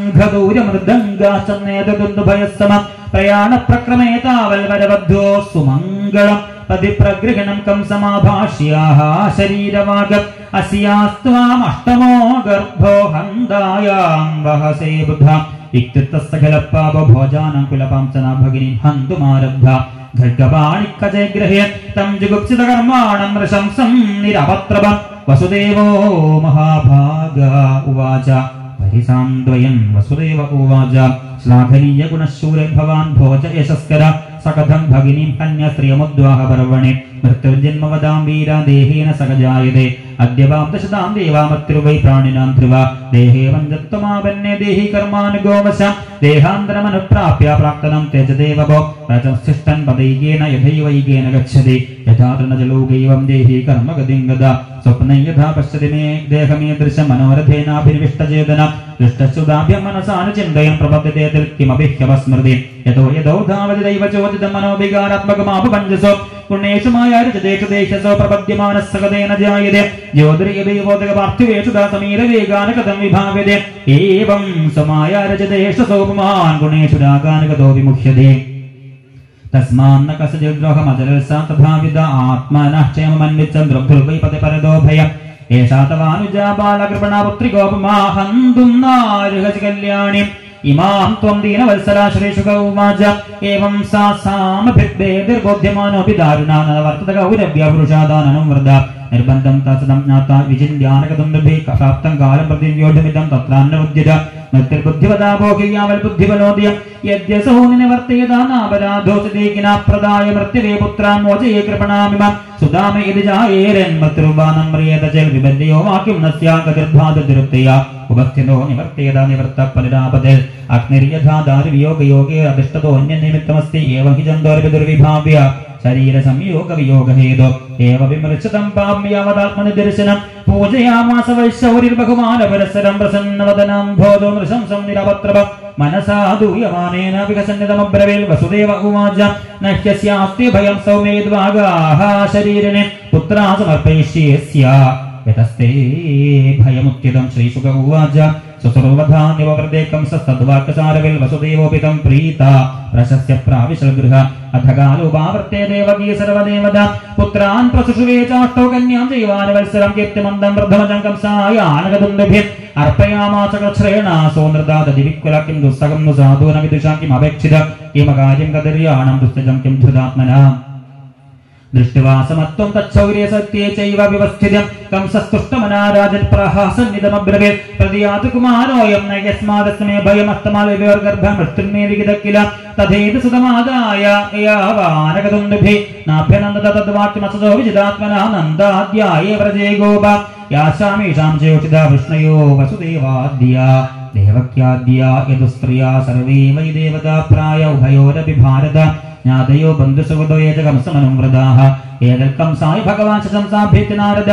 ശംഖദൂരമൃദംഗാശന്നേതുഭയസ്സമ പ്രയാണ പ്രക്രമേ താവൽ വരവദ്ധോ സുമംഗളം പതിപ്രഗ്രഹണം കംസമാഭാഷ്യാഹ ശരീരവാഗ അസ്യാസ്ത്വാമഷ്ടമോ ഗർഭോ ഹന്തായാം വഹസേ ബുദ്ധ ഇത്യുക്തസകലപ്പാപ ഭോജാനം കുലപാംസന ഭഗിനി ഹന്തുമാരബ്ധ ഖഡ്ഗപാണിക്കജഗ്രഹേ തം ജുഗുപ്സിതകർമാണം നൃശംസം നിരപത്രപ വസുദേവോ മഹാഭാഗ ഉവാച പരിസാന്ദ്വയൻ വസുദേവ ഉവാച ശ്ലാഘനീയ ഗുണശൂര ഭവാൻ ഭോജ യശസ്കര സകഥം ഭഗിനീം ഹന്യ സ്ത്രിയമുദ്വാഹ പർവണി മൃത്യുർജന്മവതാം വീര ദേഹേന സഹജായതേ അദ്യവാം ദശതാം ദേവാമത്രുവൈ പ്രാണിനാം ധ്രുവ ദേഹേ പഞ്ചത്വമാവന്യേ ദേഹി കർമാനുഗോവശ ദേഹാന്തരമനുപ്രാപ്യ പ്രാക്തനം ത്യജദേവോ രജംസ്ഥിഷ്ടൻ പദൈകേന യഥൈവൈകേന ഗച്ഛതി യഥാ തൃണജലോകൈവം ദേഹി കർമ്മഗതിം ഗത സ്വപ്നം യഥാ പശ്യതി മേ ദേഹമീദൃശ മനോരഥേനാഭിനിവിഷ്ടചേതന ദുഷ്ടസുതാഭ്യം മനസാനുചിന്തയൻ പ്രപദ്യത്തെ കിമപി ഹ്യവസ്മൃതി യതോ യതോ ധാവതി ദൈവ ചോദിതം മനോവികാരാത്മകമാപു പഞ്ചസോ പുണ്യേഷമായ രചതേഷു ദേശസോ പ്രപദ്യമാനസ്സകതേന ജായതേ ജ്യോതിർയദൈവോദക പാർത്ഥിവേഷു ദാസമീരവേഗാനകതം വിഭാവ്യതേ ഏവം സമായ രചതേഷസോ പുമാൻ ഗുണേഷു രാഗാനകതോ വിമുഹ്യതേ തസ്മാന്ന കസജിദ്രോഹമജലസാ തഥാവിധ ആത്മനഃ ക്ഷേമമന്വിച്ചം ദ്രുഭ്രുവൈ പതി പരദോ ഭയം ഏഷാ തവാനുജാ ബാലകൃപണാപുത്രികോപമാഹന്തും നാരുഹസി കല്യാണിം ഇമാം ത്വം ദീനവത്സലാശ്രേഷു കൗമാജ ഏവം സാ സാമഭിർബോധ്യമാനോപി ദാരുണാന വർത്തത ഗൗരവ്യ പുരുഷാദാനം വൃത നിർബന്ധം തസദം ജ്ഞാത വിചിന്യാനകതും പ്രാപ്തം കാലം പ്രതിവ്യോഢമിതം തത്രാന്നബുദ്ധ്യത മൃത്യുർബുദ്ധിവതാഭോഗിയാവൽ ബുദ്ധിബലോദ്യം യദ്യസോ നിവർത്തേതാനാപരാധോസിതേകിന പ്രദായ മൃത്യുവേ പുത്രാൻ മോചയേ കൃപണാമിമ സുദാമ യതി ജായേരൻ മൃത്യുർവാനം മ്രിയേത ചെൽ വിബന്ധിയോ വാക്യം നസ്യാഗതിർഭാദതിരുപ്തയ ഉപസ്ഥിതോ നിവർത്തേത നിവർത്ത പലിരാപതിൽ അഗ്നിര്യഥാ ദാരുവിയോഗയോഗേ അധിഷ്ഠതോ അന്യനിമിത്തമസ്തി ഏവ ഹി ചന്തോരപി ദുർവിഭാവ്യ ശരീര സംയോഗ വിയോഗ ഹേതു ഏവ വിമൃശതം പാമ്യാവതാത്മനി ദർശനം പൂജയാമാസ വൈശൗരിർ ബഹുമാന പരസ്പരം പ്രസന്നവദനം ഭോജോ നൃശംസം നിരപത്രപ മനസാ ദൂയമാനേന വികസന്നിതമബ്രവേൽ വസുദേവ ഉവാച നഹ്യസ്യാസ്തി ഭയം സൗമേദ്വാഗാഹ ശരീരനെ പുത്രാ സമർപ്പയിഷ്യേസ്യ യതസ്തേ ഭയമുത്യതം ശ്രീസുഖ ഉവാച സുസർവധാന്യവൃദേക്കം സദ്വാക്യസാരവിൽ വസുദേവോപിതം പ്രീത പ്രശസ്യ പ്രാവിശൽ ഗൃഹ അധ കാലോപാവർത്തേ ദേവകീ സർവദേവത പുത്രാൻ പ്രസുഷുവേ ചാഷ്ടോ കന്യാം ജൈവാനവത്സരം കീർത്തിമന്ദം വൃദ്ധമജം കംസായാനകദുന്ദഭ്യ അർപ്പയാമാസ ശ്രേണാസോ നൃദാദതി വിക്കുല കിം ദുസ്സകം नु സാധൂന വിദുഷാ കിം അപേക്ഷിത കിമകാര്യം കദര്യാണം ദുസ്തജം കിം ധൃതാത്മനാ ദൃഷ്ടിവാസമത്വം തച്ചൗര്യ സത്യേ ചൈവ വ്യവസ്ഥിതം കംസസ്തുഷ്ടമനാരാജൻ പ്രഹാസന്നിതമബ്രവേ പ്രതിയാതു കുമാരോയം നയസ്മാദസ്മേ ഭയമസ്തമാലഗർഭ മൃത്യുന്മേ വിഗതക്കില തഥേത് സുതമാദായ യാവാനകതുണ്ടുഭി നാഭ്യനന്ദത തദ്വാക്യമസതോ വിജിതാത്മനാ നന്ദാദ്യായേ വ്രജേ ഗോപ യാശാമീഷാം ചേഷിത വിഷ്ണയോ വസുദേവാദ്യ ദേവക്യാദ്യ യതുസ്ത്രിയ സർവേ വൈ ദേവതാ പ്രായ ഉഭയോരപി ഭാരത ജ്ഞാതയോ ബന്ധുസുഹൃദോ ഏതകംസമനം വൃതാഹ ഏതൽക്കംസായ ഭഗവാൻ ശംസാഭ്യത്തി നാരദ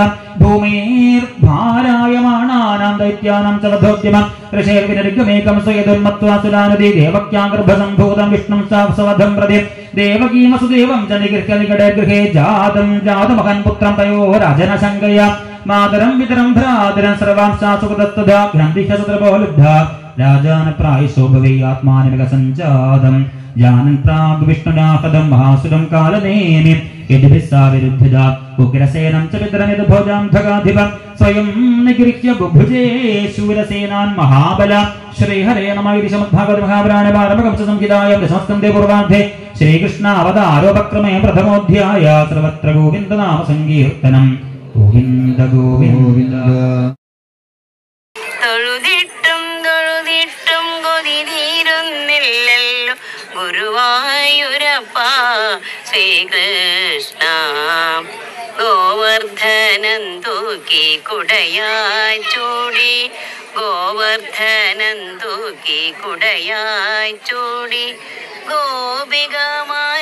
ഭൂമേർഭാരായമാണാനാം ദൈത്യാനാം ച വധോദ്യമം ഋഷേർവിനർഗമേകം സ്വയതുർമത്വാസുരാനദി ദേവക്യാ ഗർഭസംഭൂതം വിഷ്ണും സാവസവധം പ്രതി ദേവകീമസുദേവം ച നിഗൃഹ്യ നികടേ ഗൃഹേ ജാതം ജാതമഹൻ പുത്രം തയോ രാജനശങ്കയ മാതരം വിതരം ഭ്രാതരം സർവാം സാസുകൃതസ്തുതാ ഗ്രന്ഥിഹസുദ്രപോ ലുബ്ധ രാജാന പ്രായശോ ഭവേ ആത്മാനമിക സഞ്ജാതം ജാനൻ പ്രാഗ് വിഷ്ണുനാഹതം മഹാസുരം കാലനേമി യദിഭിസ്സാവിരുദ്ധിത ഉഗ്രസേനം ച പിതരമിത് ഭോജാം ധഗാധിപം സ്വയം നിഗൃഹ്യ ബുഭുജേ ശൂരസേനാൻ മഹാബല ശ്രീഹരേ നമ ഇതി ശ്രീമദ്ഭാഗവത മഹാപുരാണ പാരമകം സംഹിതായ ദശമസ്കന്ധേ പൂർവാർദ്ധേ ശ്രീകൃഷ്ണ അവതാരോപക്രമേ പ്രഥമോധ്യായ സർവത്ര ഗോവിന്ദനാമ സങ്കീർത്തനം ഗോവിന്ദ ഗോവിന്ദ തൊഴുതിട്ടും തൊഴുതിട്ടും കൊതി തീരുന്നില്ലല്ലോ ഗുരുവായൂരപ്പ ശ്രീകൃഷ്ണ ഗോവർദ്ധനം തൂക്കി കുടയായി ചൂടി ഗോവർദ്ധനം തൂക്കി കുടയായി ചൂടി ഗോപികമാ